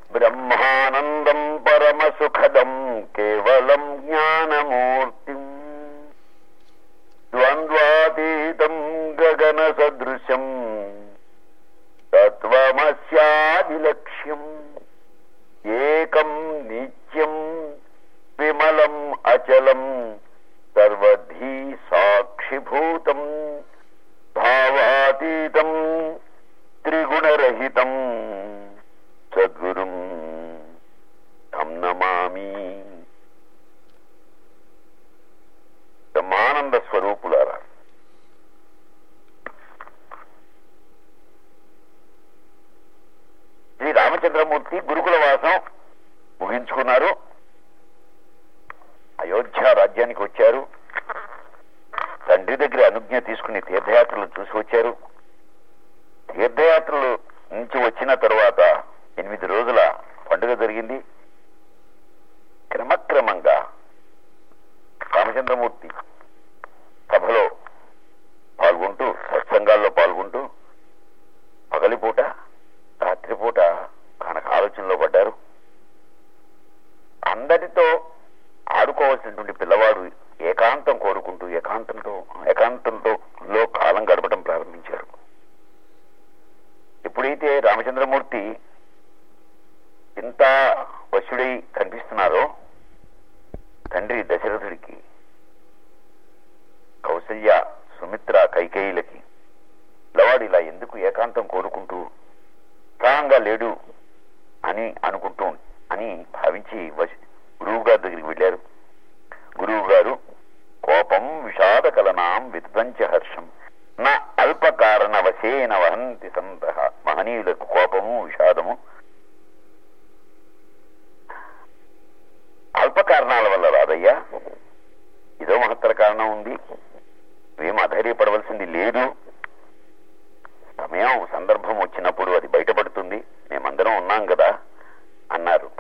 బ్రహ్మానందం పరమసుఖదం కేవలం జ్ఞానమూర్తిం ద్వంద్వాతీతం గగన సదృశం తత్వమస్యాదిలక్ష్యం ఏకం నిత్యం విమలం అచలం సర్వధీ సాక్షిభూతం భావాతీతం త్రిగుణరహితం సద్గురుం తం నమామి బ్రహ్మానంద స్వరూపులారా శ్రీ రామచంద్రమూర్తి గురుకుల వాసం ముగించుకున్నారు అయోధ్య రాజ్యానికి వచ్చారు తండ్రి దగ్గర అనుజ్ఞ తీసుకుని తీర్థయాత్రలు చూసి వచ్చారు తీర్థయాత్రలు నుంచి వచ్చిన తరువాత ఎనిమిది రోజుల పండుగ జరిగింది క్రమక్రమంగా రామచంద్రమూర్తి సభలో పాల్గొంటూ సత్సంగాల్లో పాల్గొంటూ పగలిపూట రాత్రిపూట కనుక ఆలోచనలో పడ్డారు అందరితో ఆడుకోవాల్సినటువంటి పిల్లవాడు ఏకాంతం కోరుకుంటూ ఏకాంతంతో ఏకాంతంతో లో కాలం గడపడం ప్రారంభించారు ఎప్పుడైతే రామచంద్రమూర్తి ఇంత వశుడై కనిపిస్తున్నారో తండ్రి దశరథుడికి కౌసల్య సుమిత్ర కైకేయులకి పిల్లవాడు ఇలా ఎందుకు ఏకాంతం కోరుకుంటూ ఉత్సాహంగా లేడు అని అనుకుంటూ అని భావించి వశ- గురువు గారి దగ్గరికి వెళ్ళారు గురువు గారు కోపం విషాద కలనాం విద్వంచ హర్షం నా అల్పకారణ వశేన వహంతి సంత మహనీయులకు కోపము విషాదము అల్ప కారణాల వల్ల రాదయ్యా ఇదో మహత్తర కారణం ఉంది ఏం అధైర్యపడవలసింది లేదు సమయం సందర్భం వచ్చినప్పుడు అది బయటపడుతుంది మేమందరం ఉన్నాం కదా అన్నారు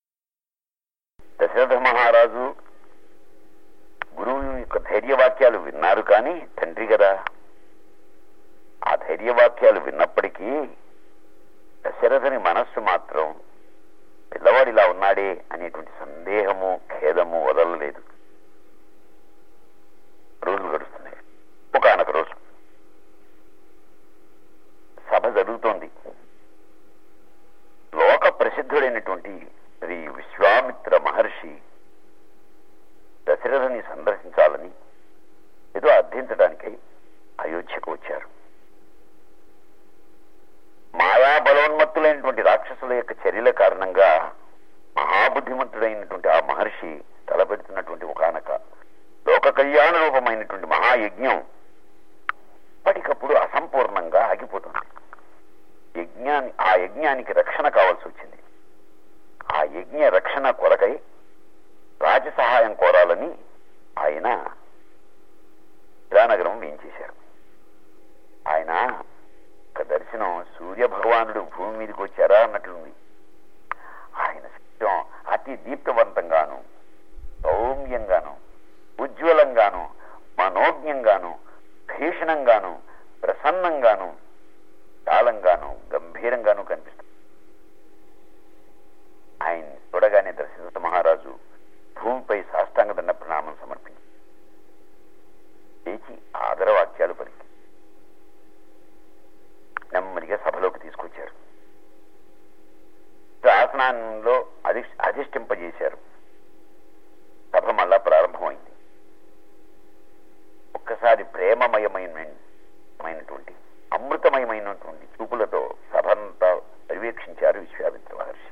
దశరథ మహారాజు గురువు యొక్క ధైర్యవాక్యాలు విన్నారు కానీ తండ్రి కదా ఆ ధైర్యవాక్యాలు విన్నప్పటికీ దశరథని మనస్సు మాత్రం పిల్లవాడిలా ఉన్నాడే అనేటువంటి సందేహము ఖేదము వదలలేదు రోజులు గడుస్తున్నాయి ఒకనొక రోజు సభ జరుగుతోంది లోక ప్రసిద్ధుడైనటువంటి శ్రీ విశ్వామిత్ర మహర్షి దశరథని సందర్శించాలని ఏదో అర్థించడానికై అయోధ్యకు వచ్చారు మాయా బలోన్మత్తులైనటువంటి రాక్షసుల యొక్క చర్యల కారణంగా మహాబుద్ధిమంతుడైనటువంటి ఆ మహర్షి తలపెడుతున్నటువంటి ఒకనొక లోక కళ్యాణ రూపమైనటువంటి మహాయజ్ఞం ఎప్పటికప్పుడు అసంపూర్ణంగా ఆగిపోతుంది యజ్ఞాని ఆ యజ్ఞానికి రక్షణ కావాల్సి వచ్చింది ఆ యజ్ఞ రక్షణ కొరకై రాజ సహాయం కోరాలని ఆయన శిలానగరం వేయించేశారు ఆయన ఒక దర్శనం సూర్య భగవానుడు భూమి మీదకి వచ్చారా అన్నట్లుంది ఆయన శరీరం అతి దీప్తవంతంగాను సౌమ్యంగాను ఉజ్వలంగాను మనోజ్ఞంగాను భీషణంగాను ప్రసన్నంగాను కాలంగాను గంభీరంగాను కనిపిస్తుంది ఆయన చూడగానే దశరథ మహారాజు భూమిపై సాష్టాంగ దండ ప్రణామం సమర్పించి లేచి ఆదరవాక్యాలు పలికి నెమ్మదిగా సభలోకి తీసుకొచ్చారు శాసనంలో అధి అధిష్ఠింపజేశారు సభ మళ్ళా ప్రారంభమైంది ఒక్కసారి ప్రేమమయమైనటువంటి అమృతమయమైనటువంటి చూపులతో సభంతా పర్యవేక్షించారు విశ్వామిత్ర మహర్షి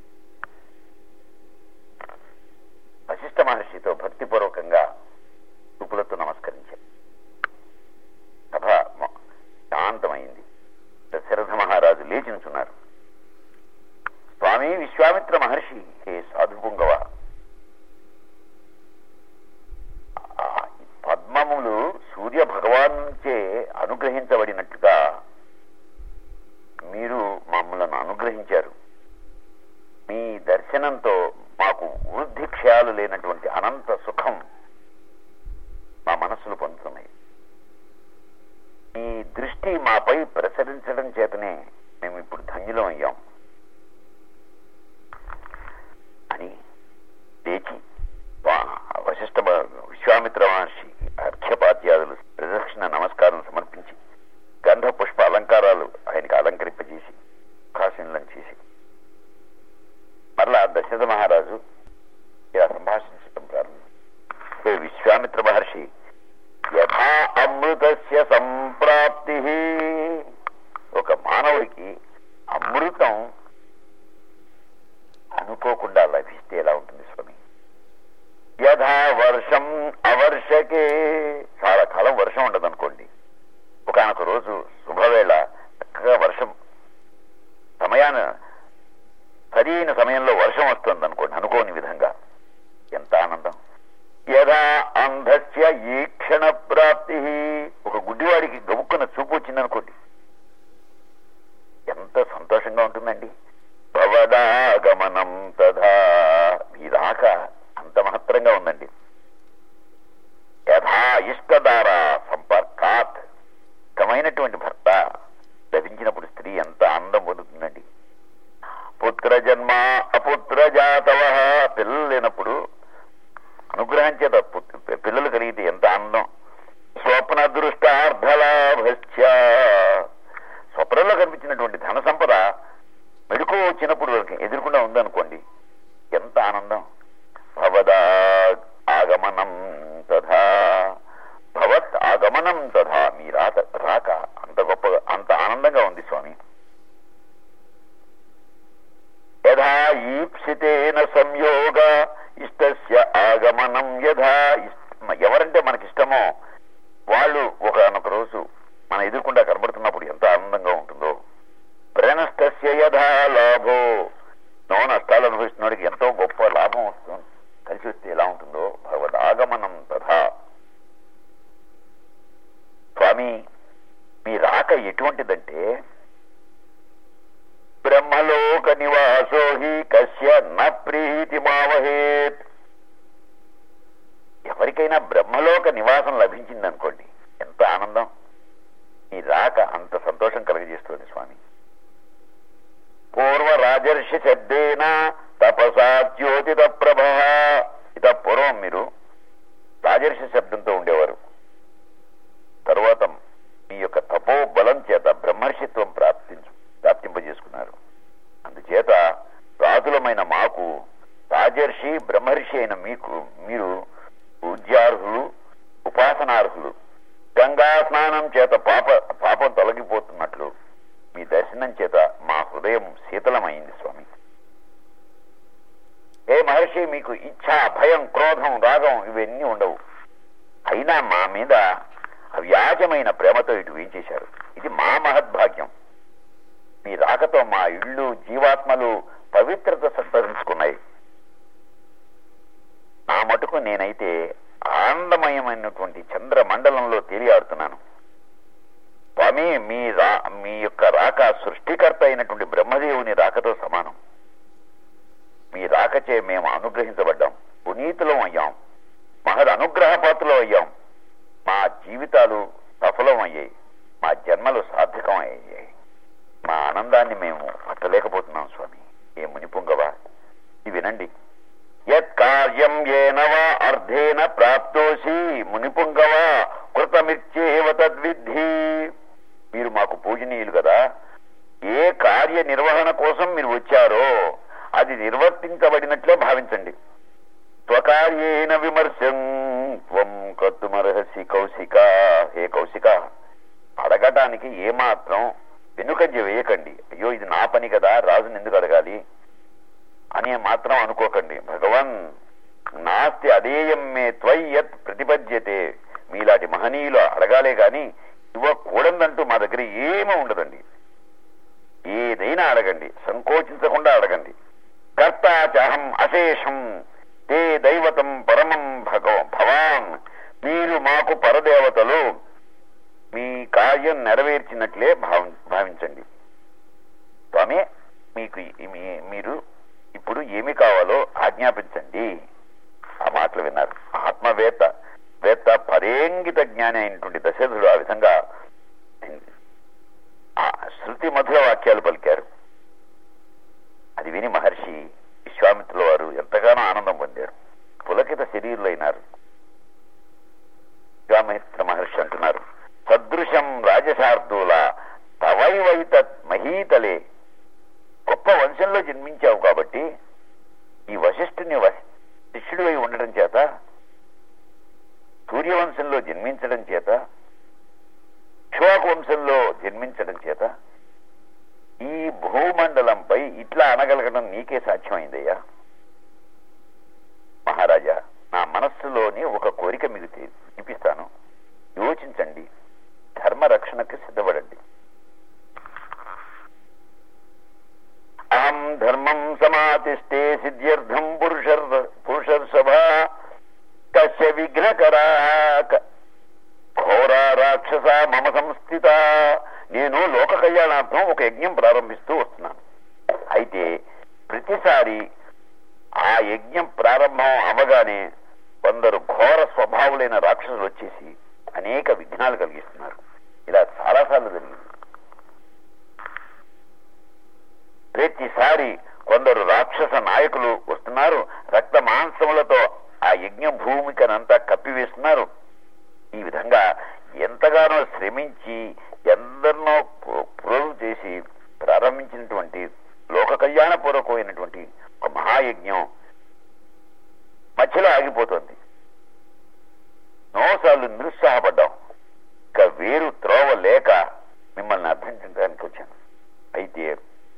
వశిష్ఠ మహర్షితో భక్తిపూర్వకంగా చూపులతో నమస్కరించారు సభ మొ- శాంతమైంది దశరథ మహారాజు లేచి నుంచున్నారు స్వామి విశ్వామిత్ర మహర్షి హే సాధుపుంగవ ఆ పద్మములు సూర్య భగవాన్చే అనుగ్రహించబడినట్టుగా మీరు మమ్మలను అనుగ్రహించారు మీ దర్శనంతో మాకు వృద్ధి క్షయాలు లేనటువంటి అనంత సుఖం మా మనస్సులు పొందుతున్నాయి మీ దృష్టి మాపై ప్రసరించడం చేతనే మేము ఇప్పుడు ధన్యులం అయ్యాం అమృతం అనుకోకుండా లభిస్తే ఎలా ఉంటుంది స్వామి యథా వర్షం అవర్షకే చాలా కాలం వర్షం ఉండదు అనుకోండి ఒకనొక రోజు శుభవేళ చక్కగా వర్షం సమయాన సరైన సమయంలో వర్షం వస్తుంది అనుకోండి అనుకోని విధంగా ఎంత ఆనందం యథా అంధస్య ఈ క్షణ ప్రాప్తి ఒక గుడ్డివాడికి గబుక్కున చూపు వచ్చిందనుకోండి ఎంత సంతోషంగా ఉంటుందండి భవదాగమనం తథా మీ రాక అంత మహత్తరంగా ఉందండి యథా ఇష్టదార సంపర్కాత్ ఇష్టమైనటువంటి భర్త లభించినప్పుడు స్త్రీ ఎంత ఆనందం పొందుతుందండి పుత్ర జన్మ అపుత్ర జాతవ పిల్లలు లేనప్పుడు అనుగ్రహం చేత పుత్- పిల్లలు కలిగితే ఎంత ఆనందం స్వప్న దృష్టార్థలాభశ్చ స్వప్నంలో కనిపించినటువంటి ధన సంపద మెడుకు వచ్చినప్పుడు వాళ్ళకి ఎదురుకుండా ఉందనుకోండి ఎంత ఆనందం భవదా ఆగమనం తథా భవత్ ఆగమనం తథా మీ రాక రాక అంత గొప్పగా అంత ఆనందంగా ఉంది స్వామి యథా ఈప్సితేన సంయోగ ఇష్టస్య ఆగమనం యథా ఇష్ట- ఎవరంటే మనకిష్టమో వాళ్ళు ఒకనొక రోజు మన ఎదుర్కొండా కనబడుతున్నప్పుడు ఎంత ఆనందంగా ఉంటుందో ప్రణస్తస్య యథా లాభో నో నష్టాలు అనుభవిస్తున్నవాడికి ఎంతో గొప్ప లాభం వస్తుంది కలిసి వస్తే ఎలా ఉంటుందో భగవద్ ఆగమనం తథా స్వామి మీ రాక ఎటువంటిదంటే బ్రహ్మలోక నివాసో హి కశ్య న ప్రీతి మావహేత్ ఎవరికైనా బ్రహ్మలోక నివాసం లభించిందనుకోండి ఎంత ఆనందం ఈ రాక అంత సంతోషం కలుగజేస్తుంది స్వామి పూర్వ రాజర్షి శబ్దేన తపసా జ్యోతిత ప్రభ ఇత పూర్వం మీరు రాజర్షి శబ్దంతో ఉండేవారు తరువాత మీ యొక్క తపో బలం చేత బ్రహ్మర్షిత్వం ప్రాప్తించు ప్రాప్తింపజేసుకున్నారు అందుచేత రాజులమైన మాకు రాజర్షి బ్రహ్మర్షి అయిన మీకు మీరు పూజ్యార్హులు ఉపాసనార్హులు గంగా స్నానం చేత పాప పాపం తొలగిపోతున్నట్లు మీ దర్శనం చేత మా హృదయం శీతలమైంది స్వామి ఏ మహర్షి మీకు ఇచ్ఛ భయం క్రోధం రాగం ఇవన్నీ ఉండవు అయినా మా మీద అవ్యాజమైన ప్రేమతో ఇటు వేయించేశారు ఇది మా మహద్భాగ్యం మీ రాకతో మా ఇళ్ళు జీవాత్మలు పవిత్రత సంతరించుకున్నాయి నా మటుకు నేనైతే ఆనందమయమైనటువంటి చంద్ర మండలంలో తేలియాడుతున్నాను స్వామి మీ రా మీ యొక్క రాక సృష్టికర్త అయినటువంటి బ్రహ్మదేవుని రాకతో సమానం మీ రాకచే మేము అనుగ్రహించబడ్డాం పునీతులం అయ్యాం మహద్ అనుగ్రహ పాత్రలో అయ్యాం మా జీవితాలు సఫలం అయ్యాయి మా జన్మలు సార్థకం అయ్యాయి మా ఆనందాన్ని మేము పట్టలేకపోతున్నాం స్వామి ఏ మునిపుంగవా ఇది వినండి యత్ కార్యం ఏనవా అర్ధేన ప్రాప్తోసి మునిపుంగవా కృతమిచ్చేవ తద్విద్ధి మీరు మాకు పూజనీయులు కదా ఏ కార్య నిర్వహణ కోసం మీరు వచ్చారో అది నిర్వర్తించబడినట్లే భావించండి స్వకార్యేన విమర్శం త్వం కర్తుమర్హసి కౌశిక హే కౌశిక అడగటానికి ఏమాత్రం వెనుకంజ వేయకండి అయ్యో ఇది నా పని కదా రాజుని ఎందుకు అడగాలి అని మాత్రం అనుకోకండి భగవన్ నాస్తి అదేయం మే త్వయ్యత్ ప్రతిపద్యతే మీలాంటి మహనీయులు అడగాలే గాని ఇవ్వకూడదంటూ మా దగ్గర ఏమీ ఉండదండి ఏదైనా అడగండి సంకోచించకుండా అడగండి కర్తాచహం అశేషం తే దైవతం పరమం భగవ భవాన్ మీరు మాకు పరదేవతలు మీ కార్యం నెరవేర్చినట్లే భావ భావించండి స్వామి మీకు ఈ- మీ- మీరు ఇప్పుడు ఏమి కావాలో ఆజ్ఞాపించండి ఆ మాటలు విన్నారు ఆత్మవేత్త వేత్త పరేంగిత జ్ఞాని అయినటువంటి దశరథుడు ఆ విధంగా ఆ శృతి మధుర వాక్యాలు పలికారు అది విని మహర్షి విశ్వామిత్రుల వారు ఎంతగానో ఆనందం పొందారు పులకిత శరీరులైనారు విశ్వామిత్ర మహర్షి అంటున్నారు సదృశం రాజశార్దూల తవైవైత మహీతలే గొప్ప వంశంలో జన్మించావు కాబట్టి ఈ వశిష్ఠుని వశ శిష్యుడివై ఉండడం చేత సూర్యవంశంలో జన్మించడం చేత ఇక్ష్వాకు వంశంలో జన్మించడం చేత ఈ భూమండలంపై ఇట్లా అనగలగడం నీకే సాధ్యమైందయ్యా మహారాజా నా మనస్సులోని ఒక కోరిక మీకు తీ- చూపిస్తాను యోచించండి ధర్మ రక్షణకి సిద్ధపడండి అహం ధర్మం సమాతిష్టే సిద్ధ్యర్థం పురుషర్ పురుషర్షభా కస్య విఘ్నకరా క- ఘోరా రాక్షస మమ సంస్థిత నేను లోక కళ్యాణార్థం ఒక యజ్ఞం ప్రారంభిస్తూ వస్తున్నాను అయితే ప్రతిసారి ఆ యజ్ఞం ప్రారంభం అవగానే కొందరు ఘోర స్వభావులైన రాక్షసులు వచ్చేసి అనేక విఘ్నాలు కలిగిస్తున్నారు ఇలా చాలాసార్లు జరిగింది ప్రతిసారి కొందరు రాక్షస నాయకులు వస్తున్నారు రక్త మాంసములతో ఆ యజ్ఞ భూమికనంతా కప్పివేస్తున్నారు ఈ విధంగా ఎంతగానో శ్రమించి ఎందరినో పు- పురుగు చేసి ప్రారంభించినటువంటి లోక కళ్యాణపూర్వకమైనటువంటి ఒక మహాయజ్ఞం మధ్యలో ఆగిపోతుంది నోసార్లు నిరుత్సాహపడ్డాం ఇక వేరు త్రోవ లేక మిమ్మల్ని అర్థించడానికి వచ్చాను అయితే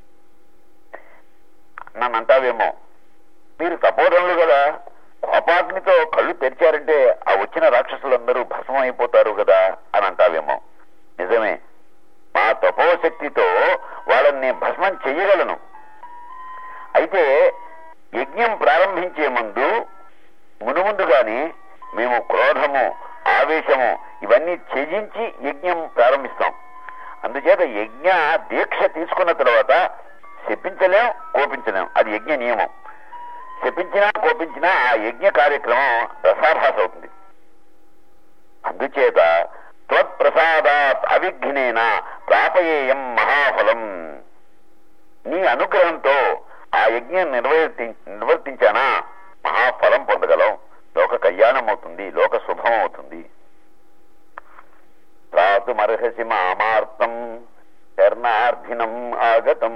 నన్ను అంటావేమో మీరు తపోధనులు కదా కోపాగ్నితో కళ్ళు తెరిచారంటే ఆ వచ్చిన రాక్షసులందరూ భస్మం అయిపోతారు కదా అని అంటావేమో నిజమే మా తపోశక్తితో వాళ్ళని నేను భస్మం చెయ్యగలను అయితే యజ్ఞం ప్రారంభించే ముందు మునుముందుగానే మేము క్రోధము ఆవేశము ఇవన్నీ త్యజించి యజ్ఞం ప్రారంభిస్తాం అందుచేత యజ్ఞ దీక్ష తీసుకున్న తర్వాత శపించలేం కోపించలేం అది యజ్ఞ నియమం శపించినా కోపించినా ఆ యజ్ఞ కార్యక్రమం రసాభాస అవుతుంది అందుచేత త్వత్ప్రసాదాత్ అవిఘ్నేన ప్రాపయేయం మహాఫలం నీ అనుగ్రహంతో ఆ యజ్ఞం నిర్వర్తి నిర్వర్తించానా మహాఫలం పొందగలం లోక కళ్యాణం అవుతుంది లోక శుభం అవుతుంది రాతుమర్హసి మామార్తం శరణార్థినం ఆగతం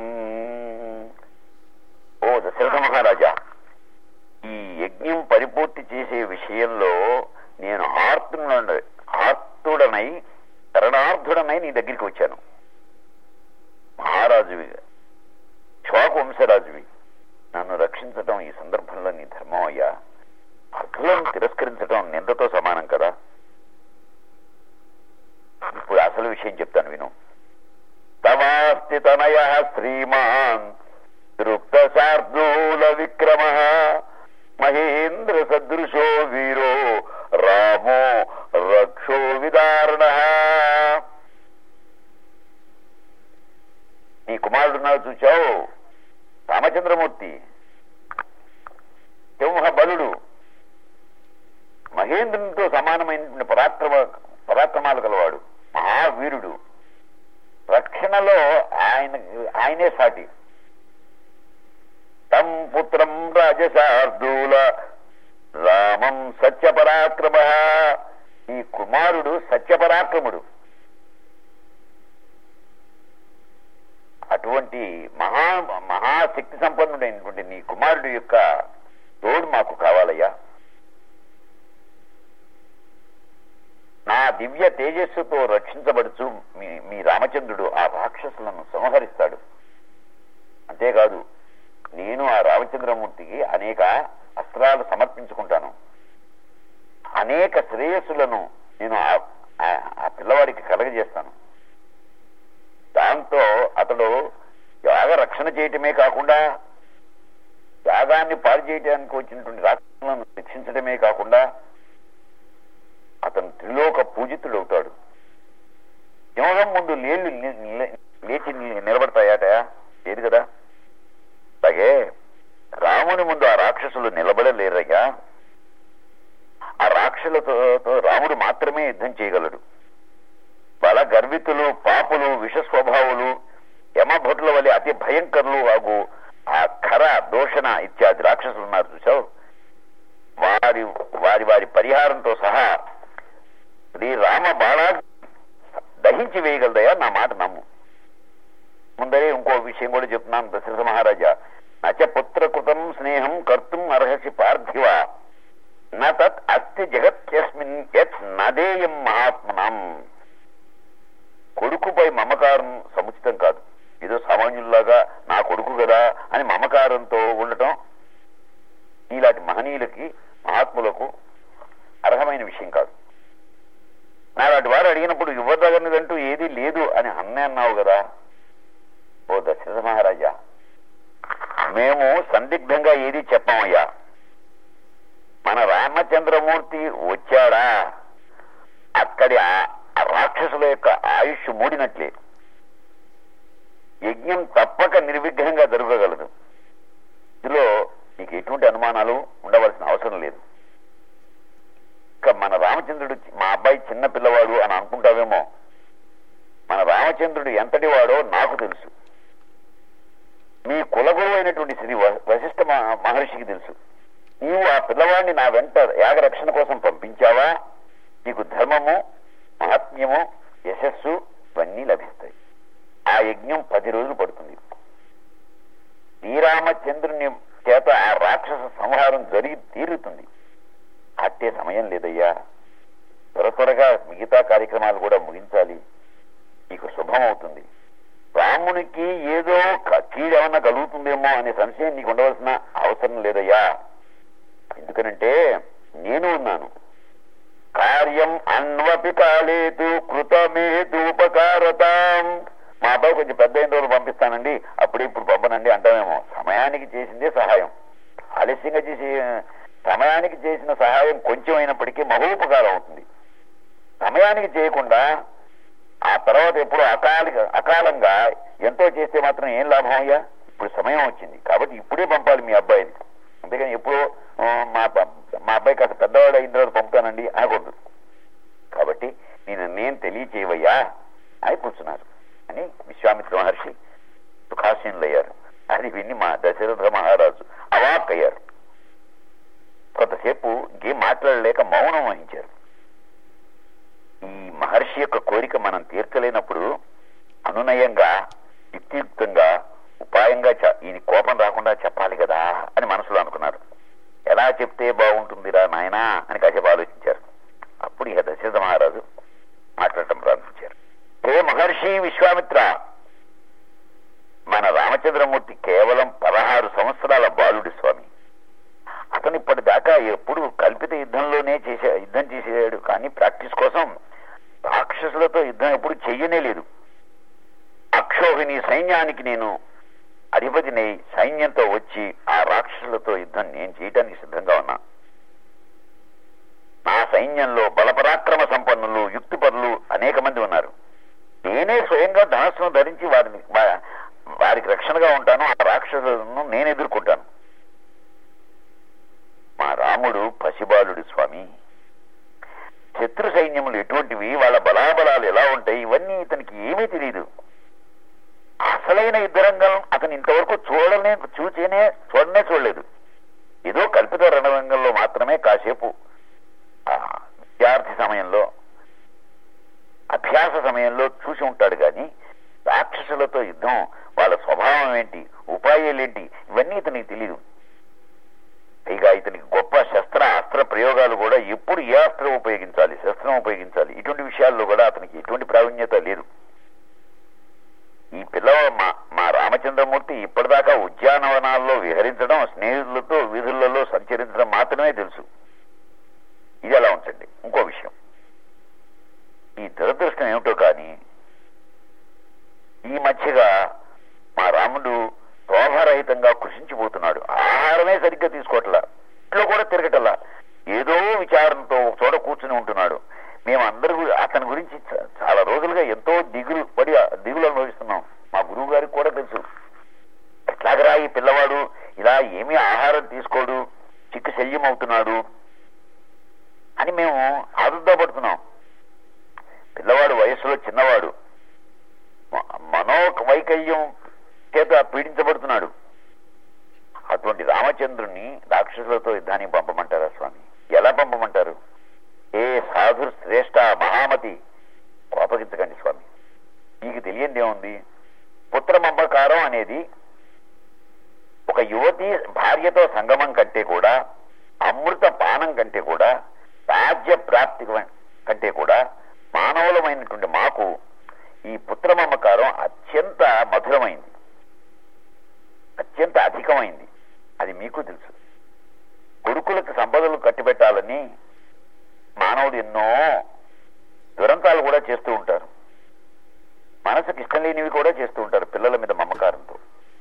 ఓ దశరథ మహారాజా ఈ యజ్ఞం పరిపూర్తి చేసే విషయంలో నేను ఆర్తుడ ఆర్తుడనై శరణార్థుడనై నీ దగ్గరికి వచ్చాను మహారాజువి శ్వాకు వంశరాజువి నన్ను రక్షించటం ఈ సందర్భంలో నీ ధర్మం అయ్యా అర్థులను తిరస్కరించడం నిందతో సమానం కదా ఇప్పుడు అసలు విషయం చెప్తాను విను తమాస్తి తనయ శ్రీమాన్ తృప్త శార్దూల విక్రమ మహేంద్ర సదృశో వీరో రామో రక్షో విదారణ నీ కుమారుడున్నాడు చూచావు రామచంద్రమూర్తి సింహ బలుడు మహేంద్రునితో సమానమైనటువంటి పరాక్రమ పరాక్రమాలు గలవాడు మహావీరుడు రక్షణలో ఆయన ఆయనే సాటి తం పుత్రం రాజశార్దూల రామం సత్యపరాక్రమ ఈ కుమారుడు సత్యపరాక్రముడు అటువంటి మహా మహాశక్తి సంపన్నుడైనటువంటి నీ కుమారుడు యొక్క తోడు మాకు కావాలయ్యా నా దివ్య తేజస్సుతో రక్షించబడుచు మీ మీ రామచంద్రుడు ఆ రాక్షసులను సంహరిస్తాడు అంతేకాదు నేను ఆ రామచంద్రమూర్తికి అనేక అస్త్రాలు సమర్పించుకుంటాను అనేక శ్రేయస్సులను నేను ఆ- ఆ- ఆ పిల్లవాడికి కలగజేస్తాను దాంతో అతడు యాగ రక్షణ చేయటమే కాకుండా యాగాన్ని పాడు చేయడానికి వచ్చినటువంటి రాక్షసులను శిక్షించడమే కాకుండా అతను త్రిలోక పూజితుడవుతాడు సింహం ముందు లేళ్ళు ని- ని- లేచి ని- నిలబడతాయట లేదు కదా అలాగే రాముని ముందు ఆ రాక్షసులు నిలబడలేరయ్యా ఆ రాక్షసులతో తో రాముడు మాత్రమే యుద్ధం చేయగలడు బల గర్వితులు పాపులు విష స్వభావులు యమభటుల వలె అతి భయంకరులు ಹಾಗೂ ఆ ఖర దోషణ ఇత్యాది రాక్షసులు ఉన్నారు చూసావు వారి వారి వారి పరిహారంతో సహా శ్రీరామ బాణా దహించి వేయగలదయా నా మాట నమ్ము ముందరే ఇంకో విషయం కూడా చెప్తున్నాను దశరథ మహారాజా నచ పుత్రకృతం స్నేహం కర్తుం అర్హసి పార్థివ న తత్ అస్తి జగత్యస్మిన్ యత్ నదేయం మహాత్మనం కొడుకుపై మమకారం సముచితం కాదు ఏదో సామాన్యుల్లాగా నా కొడుకు కదా అని మమకారంతో ఉండటం ఇలాంటి మహనీయులకి మహాత్ములకు అర్హమైన విషయం కాదు నాలాంటి వారు అడిగినప్పుడు ఇవ్వదగినదంటూ ఏదీ లేదు అని అన్నే అన్నావు కదా ఓ దశరథ మహారాజా మేము సందిగ్ధంగా ఏది చెప్పమయ్యా మన రామచంద్రమూర్తి వచ్చాడా అక్కడి ఆ- ఆ రాక్షసుల యొక్క ఆయుష్ మూడినట్లే యజ్ఞం తప్పక నిర్విఘ్నంగా జరగగలదు ఇందులో నీకు ఎటువంటి అనుమానాలు ఉండవలసిన అవసరం లేదు ఇక మన రామచంద్రుడు చి- మా అబ్బాయి చిన్న పిల్లవాడు అని అనుకుంటావేమో మన రామచంద్రుడు ఎంతటి వాడో నాకు తెలుసు మీ కులగురు అయినటువంటి శ్రీ వ- వశిష్ఠ మ- మహర్షికి తెలుసు నీవు ఆ పిల్లవాడిని నా వెంట యాగరక్షణ కోసం పంపించావా నీకు ధర్మము మహాత్మ్యము యశస్సు ఇవన్నీ లభిస్తాయి ఆ యజ్ఞం పది రోజులు పడుతుంది శ్రీరామచంద్రుని చేత ఆ రాక్షస సంహారం జరిగి తీరుతుంది అట్టే సమయం లేదయ్యా త్వర త్వరగా మిగతా కార్యక్రమాలు కూడా ముగించాలి నీకు శుభం అవుతుంది రామునికి ఏదో క- కీడేమన్నా కలుగుతుందేమో అనే సంశయం నీకు ఉండవలసిన అవసరం లేదయ్యా ఎందుకనంటే నేను ఉన్నాను కార్యం అన్వపి కాలేతు కృతమేతు ఉపకారతాం మా అబ్బాయి కొంచెం పెద్ద అయిన రోజులు పంపిస్తానండి అప్పుడు ఇప్పుడు పంపనండి అంటామేమో సమయానికి చేసిందే సహాయం ఆలస్యంగా చేసి సమయానికి చేసిన సహాయం కొంచెం అయినప్పటికీ మహోపకారం అవుతుంది సమయానికి చేయకుండా ఆ తర్వాత ఎప్పుడు అకాలిక అకాలంగా ఎంతో చేస్తే మాత్రం ఏం లాభం అయ్యా ఇప్పుడు సమయం వచ్చింది కాబట్టి ఇప్పుడే పంపాలి మీ అబ్బాయిని అంతేగాని ఎప్పుడో ఆ, మా అబ్బ- మా అబ్బాయి కాస్త పెద్దవాడు అయిన తర్వాత పంపుతానండి అనకూడదు కాబట్టి నేను నేను తెలియచేయవయ్యా అని కూర్చున్నారు అని విశ్వామిత్ర మహర్షి సుఖాసీనులయ్యారు అది విని మా దశరథ మహారాజు అవాక్కయ్యారు కొంతసేపు ఇంకేం మాట్లాడలేక మౌనం వహించారు ఈ మహర్షి యొక్క కోరిక మనం తీర్చలేనప్పుడు అనునయంగా యుక్తియుక్తంగా ఉపాయంగా చ- ఈయన కోపం రాకుండా చెప్పాలి కదా అని మనసులో అనుకున్నారు ఎలా చెప్తే బాగుంటుందిరా నాయనా అని కాసేపు ఆలోచించారు అప్పుడు ఇక దశరథ మహారాజు మాట్లాడటం ప్రారంభించారు హే మహర్షి విశ్వామిత్ర మన రామచంద్రమూర్తి కేవలం పదహారు సంవత్సరాల బాలుడి స్వామి అతను ఇప్పటిదాకా ఎప్పుడు కల్పిత యుద్ధంలోనే చేసే యుద్ధం చేసేవాడు కానీ ప్రాక్టీస్ కోసం రాక్షసులతో యుద్ధం ఎప్పుడు చెయ్యనే లేదు అక్షోహిణి సైన్యానికి నేను అధిపతిని సైన్యంతో వచ్చి ఆ రాక్షసులతో యుద్ధం నేను చేయటానికి సిద్ధంగా ఉన్నా నా సైన్యంలో బలపరాక్రమ సంపన్నులు యుక్తిపరులు అనేక మంది ఉన్నారు నేనే స్వయంగా ధనస్సును ధరించి వారిని వా- వారికి రక్షణగా ఉంటాను ఆ రాక్షసులను నేను ఎదుర్కొంటాను మా రాముడు పసిబాలుడు స్వామి శత్రు సైన్యములు ఎటువంటివి వాళ్ళ బలాబలాలు ఎలా ఉంటాయి ఇవన్నీ ఇతనికి ఏమీ తెలియదు అసలైన యుద్ధరంగం అతను ఇంతవరకు చూడలే చూచేనే చూడనే చూడలేదు ఏదో కల్పిత రణరంగంలో మాత్రమే కాసేపు ఆ విద్యార్థి సమయంలో అభ్యాస సమయంలో చూసి ఉంటాడు కానీ రాక్షసులతో యుద్ధం వాళ్ళ స్వభావం ఏంటి ఉపాయాలేంటి ఇవన్నీ ఇతనికి తెలియదు పైగా ఇతనికి గొప్ప శస్త్ర అస్త్ర ప్రయోగాలు కూడా ఎప్పుడు ఏ అస్త్రం ఉపయోగించాలి శస్త్రం ఉపయోగించాలి ఇటువంటి విషయాల్లో కూడా అతనికి ఎటువంటి ప్రావీణ్యత లేదు ఈ పిల్లవ మా మా రామచంద్రమూర్తి ఇప్పటిదాకా ఉద్యానవనాల్లో విహరించడం స్నేహితులతో వీధులలో సంచరించడం మాత్రమే తెలుసు ఇది ఎలా ఉంచండి ఇంకో విషయం ఈ దురదృష్టం ఏమిటో కానీ ఈ మధ్యగా మా రాముడు శోభారహితంగా కృషించిపోతున్నాడు ఆహారమే సరిగ్గా తీసుకోవట్లా ఇంట్లో కూడా తిరగటల్లా ఏదో విచారంతో ఒక చోట కూర్చుని ఉంటున్నాడు మేమందరూ అతని గురించి చ- చాలా రోజులుగా ఎంతో దిగులు పడి ఆ దిగులు అనుభవిస్తున్నాం మా గురువు గారికి కూడా తెలుసు ఎట్లాగరా ఈ పిల్లవాడు ఇలా ఏమీ ఆహారం తీసుకోడు చిక్కు శల్యం అవుతున్నాడు అని మేము ఆదుర్దాపడుతున్నాం పిల్లవాడు వయస్సులో చిన్నవాడు మ- మనో వైకల్యం చేత పీడించబడుతున్నాడు అటువంటి రామచంద్రుణ్ణి రాక్షసులతో యుద్ధానికి పంపమంటారా స్వామి ఎలా పంపమంటారు ఏ సాధు శ్రేష్ట మహామతి కోపగించకండి స్వామి మీకు తెలియందేముంది పుత్రమమ్మకారం అనేది ఒక యువతి భార్యతో సంగమం కంటే కూడా అమృత పానం కంటే కూడా రాజ్య ప్రాప్తి కంటే కూడా మానవులమైనటువంటి మాకు ఈ పుత్ర మమకారం అత్యంత మధురమైంది అత్యంత అధికమైంది అది మీకు తెలుసు కొడుకులకు సంపదలు కట్టిపెట్టాలని మానవుడు ఎన్నో దురంతాలు కూడా చేస్తూ ఉంటారు మనసుకి ఇష్టం లేనివి కూడా చేస్తూ ఉంటారు పిల్లల మీద మమకారంతో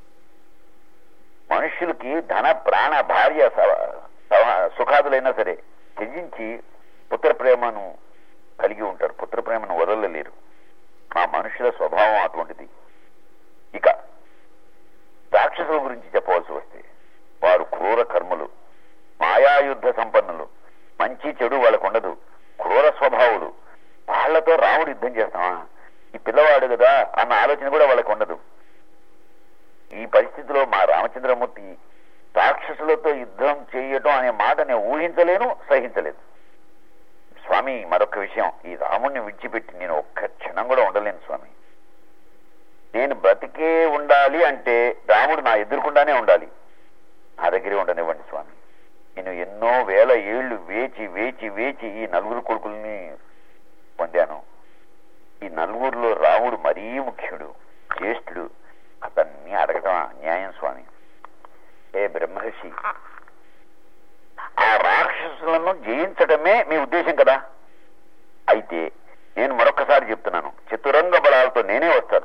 మనుషులకి ధన ప్రాణ భార్య సవ- సవ- సుఖాదులైనా సరే త్యజించి పుత్ర ప్రేమను కలిగి ఉంటారు పుత్ర ప్రేమను వదలలేరు మా మనుషుల స్వభావం అటువంటిది ఇక రాక్షసుల గురించి చెప్పవలసి వస్తే వారు క్రూర కర్మలు మాయాయుద్ధ సంపన్నులు మంచి చెడు వాళ్ళకు ఉండదు క్రూర స్వభావులు వాళ్ళతో రాముడు యుద్ధం చేస్తామా ఈ పిల్లవాడు కదా అన్న ఆలోచన కూడా వాళ్ళకు ఉండదు ఈ పరిస్థితిలో మా రామచంద్రమూర్తి రాక్షసులతో యుద్ధం చేయటం అనే మాట నేను ఊహించలేను సహించలేదు స్వామి మరొక విషయం ఈ రాముణ్ణి విడిచిపెట్టి నేను ఒక్క క్షణం కూడా ఉండలేను స్వామి నేను బ్రతికే ఉండాలి అంటే రాముడు నా ఎదురుకుండానే ఉండాలి నా దగ్గరే ఉండనివ్వండి స్వామి నేను ఎన్నో వేల ఏళ్లు వేచి వేచి వేచి ఈ నలుగురు కొడుకుల్ని పొందాను ఈ నలుగురిలో రాముడు మరీ ముఖ్యుడు జ్యేష్ఠుడు అతన్ని అడగటం న్యాయం స్వామి ఏ బ్రహ్మర్షి ఆ రాక్షసులను జయించడమే మీ ఉద్దేశం కదా అయితే నేను మరొకసారి చెప్తున్నాను చతురంగ బలాలతో నేనే వస్తాను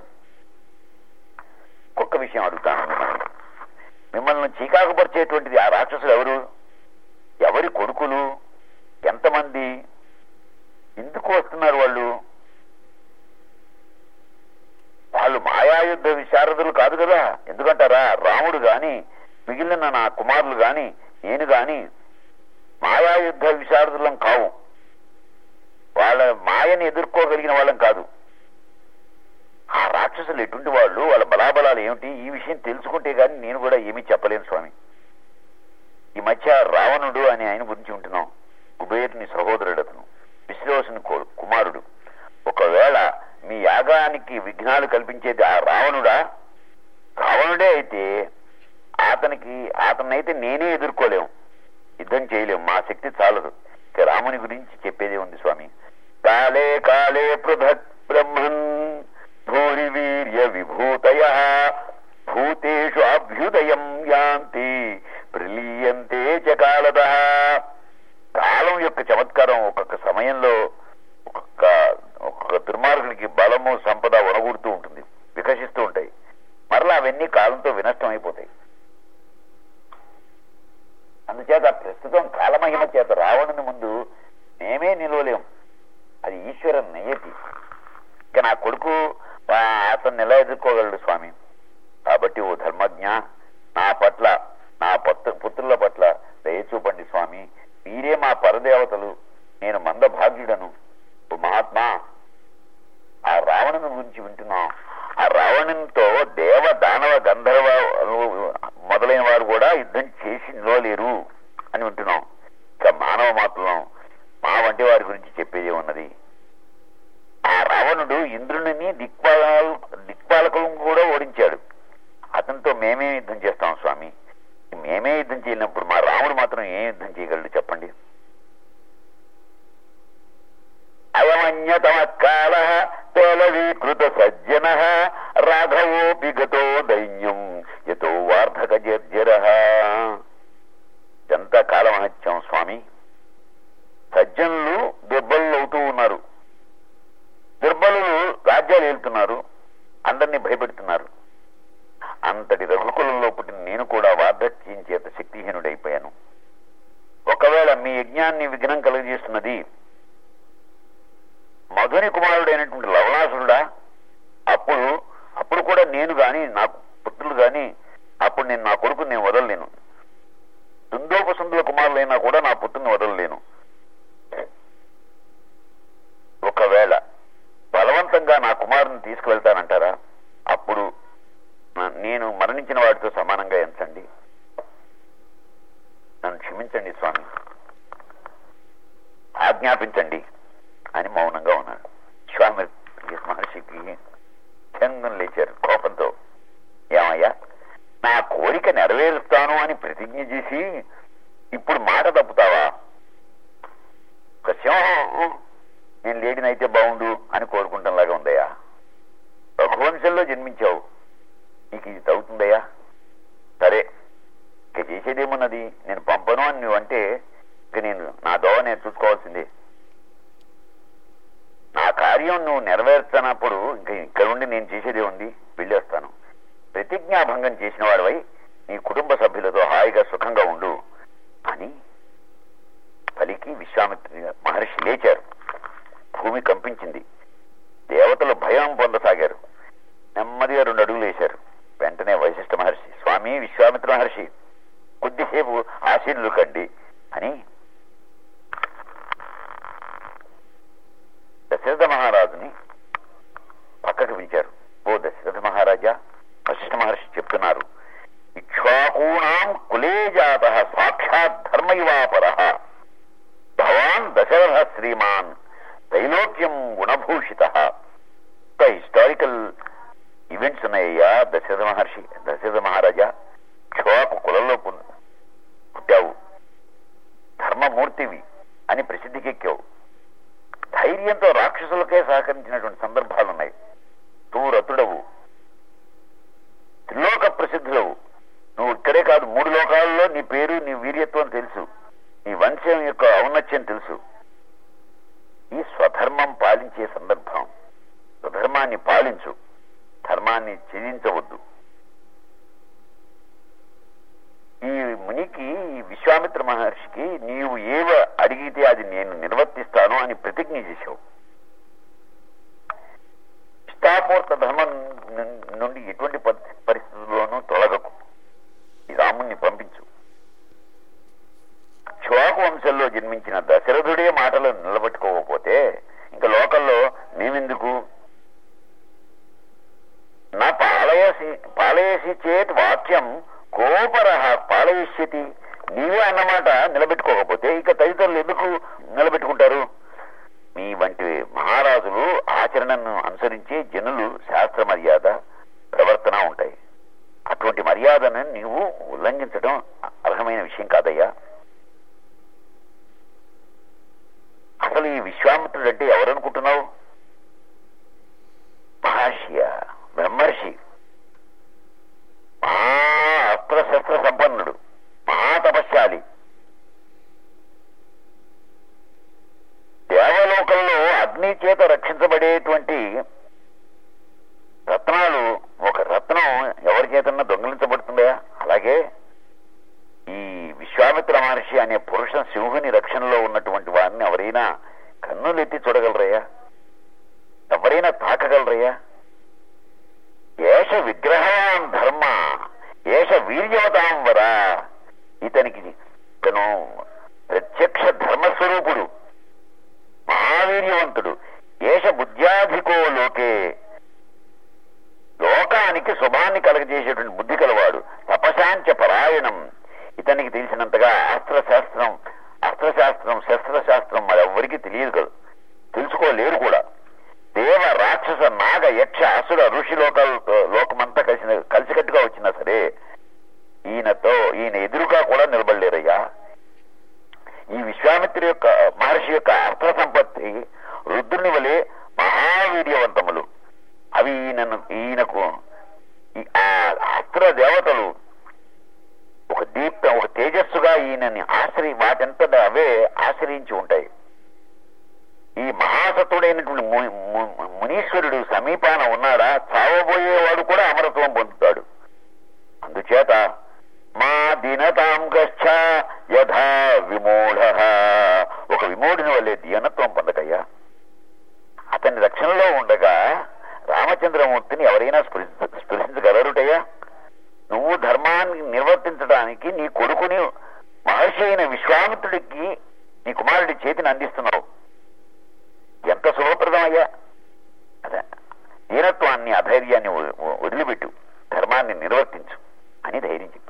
ఒక్క విషయం అడుగుతాను మిమ్మల్ని మిమ్మల్ని చీకాకుపరిచేటువంటిది ఆ రాక్షసులు ఎవరు ఎవరి కొడుకులు ఎంతమంది ఎందుకు వస్తున్నారు వాళ్ళు వాళ్ళు మాయాయుద్ధ విశారదులు కాదు కదా ఎందుకంటారా రాముడు గాని మిగిలిన నా కుమారులు గాని నేను గాని మాయాయుద్ధ విశారదులం కావు వాళ్ళ మాయని ఎదుర్కోగలిగిన వాళ్ళం కాదు ఆ రాక్షసులు ఎటువంటి వాళ్ళు వాళ్ళ బలాబలాలు ఏమిటి ఈ విషయం తెలుసుకుంటే గాని నేను కూడా ఏమీ చెప్పలేను స్వామి ఈ మధ్య రావణుడు అని ఆయన గురించి ఉంటున్నాం కుబేరుని సహోదరుడు అతను విశ్లేషణ కుమారుడు ఒకవేళ మీ యాగానికి విఘ్నాలు కల్పించేది ఆ రావణుడా రావణుడే అయితే అతనికి అతన్నైతే నేనే ఎదుర్కోలేము యుద్ధం చేయలేము మా శక్తి చాలదు ఇక రాముని గురించి చెప్పేదే ఉంది స్వామి కాలే కాలే పృథక్ బ్రహ్మన్ భూరి వీర్య విభూతయ భూతేషు అభ్యుదయం యాంతి ప్రలీయంతే చ కాలద కాలం యొక్క చమత్కారం ఒక్కొక్క సమయంలో ఒక్కొక్క ఒక్కొక్క దుర్మార్గుడికి బలము సంపద ఒనగూడుతూ ఉంటుంది వికసిస్తూ ఉంటాయి మరలా అవన్నీ కాలంతో వినష్టం అయిపోతాయి అందుచేత ప్రస్తుతం కాలమహిమ చేత రావణుని ముందు మేమే నిలవలేం అది ఈశ్వర నియతి ఇక నా కొడుకు ఆ, అతన్ని ఎలా ఎదుర్కోగలడు స్వామి కాబట్టి ఓ ధర్మజ్ఞ నా పట్ల నా పత్ర పుత్రుల పట్ల దయ చూపండి స్వామి మీరే మా పరదేవతలు నేను మందభాగ్యుడను ఓ మహాత్మా ఆ రావణుని గురించి వింటున్నాం ఆ రావణునితో దేవ దానవ గంధర్వ మొదలైన వారు కూడా యుద్ధం చేసి నిలవలేరు అని వింటున్నాం ఇక మానవ మాత్రం మా వంటి వారి గురించి చెప్పేది ఉన్నది ఆ రావణుడు ఇంద్రుని దిక్పాల దిక్పాలకులను కూడా ఓడించాడు అతనితో మేమే యుద్ధం చేస్తాం స్వామి మేమే యుద్ధం చేయలేనప్పుడు మా రాముడు మాత్రం ఏం యుద్ధం చేయగలడు చెప్పండి అయమన్యతమ కాల పేలవీకృత సజ్జన రాఘవోపి గతో దైన్యం యతో వార్ధక జర్జర ఎంత కాలమహత్యం స్వామి సజ్జనులు దుర్బలు అవుతూ ఉన్నారు దుర్బలులు రాజ్యాలు ఏలుతున్నారు అందరినీ భయపెడుతున్నారు అంతటి రఘుకులంలో పుట్టిన నేను కూడా వార్ధక్యం చేత శక్తిహీనుడైపోయాను ఒకవేళ మీ యజ్ఞాన్ని విఘ్నం కలుగజేస్తున్నది మధుని కుమారుడైనటువంటి లవణాసురుడా అప్పుడు అప్పుడు కూడా నేను గాని నా పుత్రులు గాని అప్పుడు నేను నా కొడుకుని నేను వదలలేను దుందోపసుందుల కుమారులైనా కూడా నా పుత్రుని వదలలేను ఒకవేళ బలవంతంగా నా కుమారుని తీసుకువెళ్తానంటారా అప్పుడు నా- నేను మరణించిన వాడితో సమానంగా ఎంచండి నన్ను క్షమించండి స్వామి ఆజ్ఞాపించండి అని మౌనంగా ఉన్నాడు స్వామి ఈ మహర్షికి చందం లేచారు కోపంతో ఏమయ్యా నా కోరిక నెరవేరుస్తాను అని ప్రతిజ్ఞ చేసి ఇప్పుడు మాట తప్పుతావా ఒక సింహం నేను లేడినైతే బాగుండు అని కోరుకుంటాంలాగా ఉందయ్యా చేసేదే ఉంది వెళ్ళేస్తాను ప్రతిజ్ఞాభంగం చేసిన వాడివై నీ కుటుంబ సభ్యులతో హాయిగా సుఖంగా ఉండు అని పలికి విశ్వామిత్ర మహర్షి లేచారు భూమి కంపించింది దేవతలు భయం పొందసాగారు నెమ్మదిగా రెండు అడుగులు వేశారు వెంటనే వశిష్ఠ మహర్షి స్వామి విశ్వామిత్ర మహర్షి కొద్దిసేపు ఆశీనులు కండి అని దశరథ మహారాజుని పక్కకు పిలిచారు ఓ దశరథ మహారాజా వశిష్ఠ మహర్షి చెప్తున్నారు ఇక్ష్వాకూణాం కులే జాత సాక్షాత్ ధర్మయువాపర భవాన్ దశరథ శ్రీమాన్ త్రైలోక్యం గుణభూషిత హిస్టారికల్ ఈవెంట్స్ ఉన్నాయ్యా దశరథ మహర్షి దశరథ మహారాజా క్షోకు కులంలో పున్- పుట్టావు ధర్మమూర్తివి అని ప్రసిద్ధికెక్కావు ధైర్యంతో రాక్షసులకే సహకరించినటువంటి సందర్భాలున్నాయి నువ్వు రతుడవు త్రిలోక ప్రసిద్ధులవు నువ్వు ఇక్కడే కాదు మూడు లోకాలలో నీ పేరు నీ వీర్యత్వం తెలుసు నీ వంశం యొక్క ఔన్నత్యం తెలుసు ఈ స్వధర్మం పాలించే సందర్భం స్వధర్మాన్ని పాలించు ధర్మాన్ని ఛేదించవద్దు ఈ మునికి ఈ విశ్వామిత్ర మహర్షికి నీవు ఏవ అడిగితే అది నేను నిర్వర్తిస్తాను అని ప్రతిజ్ఞ చేశావు ఇష్టాపూర్త ధర్మం ను- నుండి ఎటువంటి పరి- పరిస్థితుల్లోనూ తొలగకు ఈ రాముణ్ణి పంపించు శ్వాకు వంశంలో జన్మించిన దశరథుడే మాటలు నిలబెట్టుకోకపోతే ఇంకా లోకల్లో మేమెందుకు నా పాలయసి పాలయసి చేత్ వాక్యం కోపర పాలయిష్యతి నీవే అన్నమాట నిలబెట్టుకోకపోతే ఇక తదితరులు ఎందుకు నిలబెట్టుకుంటారు మీ వంటి మహారాజులు ఆచరణను అనుసరించి జనులు శాస్త్ర మర్యాద ప్రవర్తన ఉంటాయి అటువంటి మర్యాదను నీవు ఉల్లంఘించడం అర్హమైన విషయం కాదయ్యా అసలు ఈ విశ్వామిత్రుడు అంటే ఎవరనుకుంటున్నావు భాష్య బ్రహ్మర్షి మహా అస్త్రశస్త్ర సంపన్నుడు మహా తపశ్శాలి దేవలోకంలో అగ్ని చేత రక్షించబడేటువంటి రత్నాలు ఒక రత్నం ఎవరి చేతన్నా దొంగిలించబడుతుందా అలాగే ఈ విశ్వామిత్ర మహర్షి అనే పురుష సింహుని రక్షణలో ఉన్నటువంటి వారిని ఎవరైనా కన్నులెత్తి చూడగలరయ్యా ఎవరైనా తాకగలరయ్యా ఏష విగ్రహం ధర్మ ఏష వీర్యవతాం వరా ఇతనికి ఇతను ప్రత్యక్ష ధర్మస్వరూపుడు మహావీర్యవంతుడు ఏష బుద్ధ్యాధికో లోకే లోకానికి శుభాన్ని కలగజేసేటువంటి బుద్ధి కలవాడు తపశాంచ పరాయణం ఇతనికి తెలిసినంతగా అస్త్రశాస్త్రం అస్త్రశాస్త్రం శస్త్రశాస్త్రం మరెవ్వరికి తెలియదు కదా తెలుసుకోలేరు కూడా దేవ రాక్షస నాగ యక్ష అసుర ఋషి లోకాలతో లోకమంతా కలిసిన కలిసికట్టుగా వచ్చినా సరే ఈయనతో ఈయన ఎదురుగా కూడా నిలబడలేరయ్యా ఈ విశ్వామిత్ర యొక్క మహర్షి యొక్క అస్త్ర సంపత్తి రుద్రుని వలె మహావీర్యవంతములు అవి ఈయనను ఈయనకు ఈ- ఆ అస్త్ర దేవతలు ఒక దీప్త ఒక తేజస్సుగా ఈయనని ఆశ్రయి వాటంతట అవే ఆశ్రయించి ఉంటాయి ఈ మహాసత్తుడైనటువంటి ము- ము- మునీశ్వరుడు సమీపాన ఉన్నాడా చావబోయేవాడు కూడా అమరత్వం పొందుతాడు అందుచేత మా దీనతాం గచ్చ యథా విమూఢ ఒక విమూఢుని వల్లే దీనత్వం పొందకయ్యా అతని రక్షణలో ఉండగా రామచంద్రమూర్తిని ఎవరైనా స్పృశ స్పృశించగలరుటయ్యా నువ్వు ధర్మాన్ని నిర్వర్తించడానికి నీ కొడుకుని మహర్షి అయిన విశ్వామిత్రుడికి నీ కుమారుడి చేతిని అందిస్తున్నావు ఎంత శుభప్రదమయ్యా అదే దీనత్వాన్ని అధైర్యాన్ని వ- వ- వదిలిపెట్టు ధర్మాన్ని నిర్వర్తించు అని ధైర్యం చెప్పాడు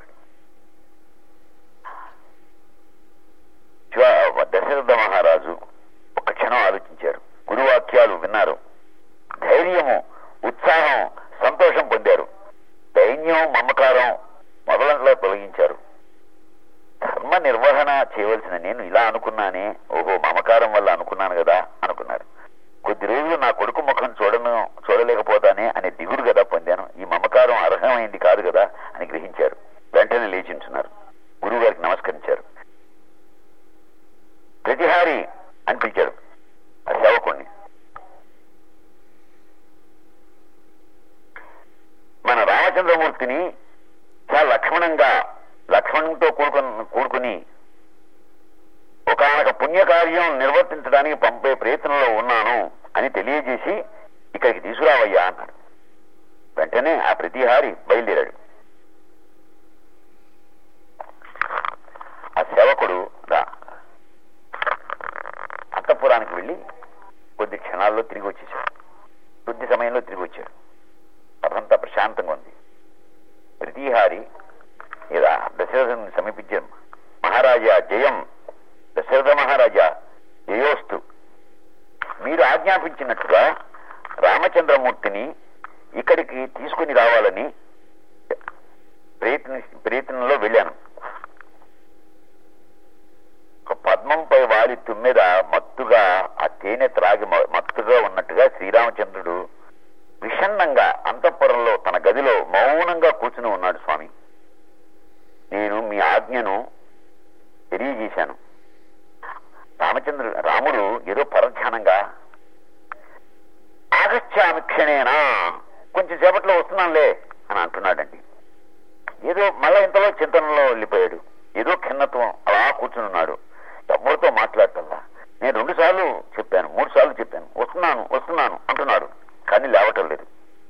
శివ- దశరథ మహారాజు ఒక క్షణం ఆలోచించారు గురువాక్యాలు విన్నారు ధైర్యము ఉత్సాహం సంతోషం పొందారు దైన్యం మమకారం మొదలంట్లో తొలగించారు ధర్మ నిర్వహణ చేయవలసిన నేను ఇలా అనుకున్నానే ఓహో మమకారం వల్ల అనుకున్నాను కదా అనుకున్నారు కొద్ది రోజులు నా కొడుకు ముఖం చూడను చూడలేకపోతానే అనే దిగుడు కదా పొందాను ఈ మమకారం అర్హమైంది కాదు కదా అని గ్రహించారు వెంటనే లేచించున్నారు గురువు గారికి నమస్కరించారు ప్రతిహారి అని పిలిచాడు ఆ సేవకుణ్ణి మౌనంగా లక్ష్మణునితో కూడుకుని కూడుకుని ఒకనొక పుణ్యకార్యం నిర్వర్తించడానికి పంపే ప్రయత్నంలో ఉన్నాను అని తెలియజేసి ఇక్కడికి తీసుకురావయ్యా అన్నాడు వెంటనే ఆ ప్రతిహారి బయలుదేరాడు ఆ సేవకుడు రా అంతఃపురానికి వెళ్ళి కొద్ది క్షణాల్లో తిరిగి వచ్చేసాడు కొద్ది సమయంలో తిరిగి వచ్చాడు సభంతా ప్రశాంతంగా ఉంది ప్రతిహారి ఇలా దశరథుని సమీపించారు మహారాజా జయం దశరథ మహారాజా జయోస్తు మీరు ఆజ్ఞాపించినట్టుగా రామచంద్రమూర్తిని ఇక్కడికి తీసుకుని రావాలని ప్రయత్ని ప్రయత్నంలో వెళ్ళాను ఒక పద్మంపై వాలి తుమ్మెద మత్తుగా ఆ తేనె త్రాగి మ- మత్తుగా ఉన్నట్టుగా శ్రీరామచంద్రుడు విషణ్ణంగా అంతఃపురంలో తన గదిలో మౌనంగా కూర్చుని ఉన్నాడు స్వామి నేను మీ ఆజ్ఞను తెలియజేశాను రామచంద్రుడు రాముడు ఏదో పరధ్యానంగా ఆగచ్చామి క్షణేనా కొంచెం సేపట్లో వస్తున్నానులే అని అంటున్నాడండి ఏదో మళ్ళా ఇంతలో చింతనలో వెళ్ళిపోయాడు ఏదో ఖిన్నత్వం అలా కూర్చుని ఉన్నాడు ఎవరితో మాట్లాడటల్లా నేను రెండు సార్లు చెప్పాను మూడు సార్లు చెప్పాను వస్తున్నాను వస్తున్నాను అంటున్నాడు కానీ లేవటం లేదు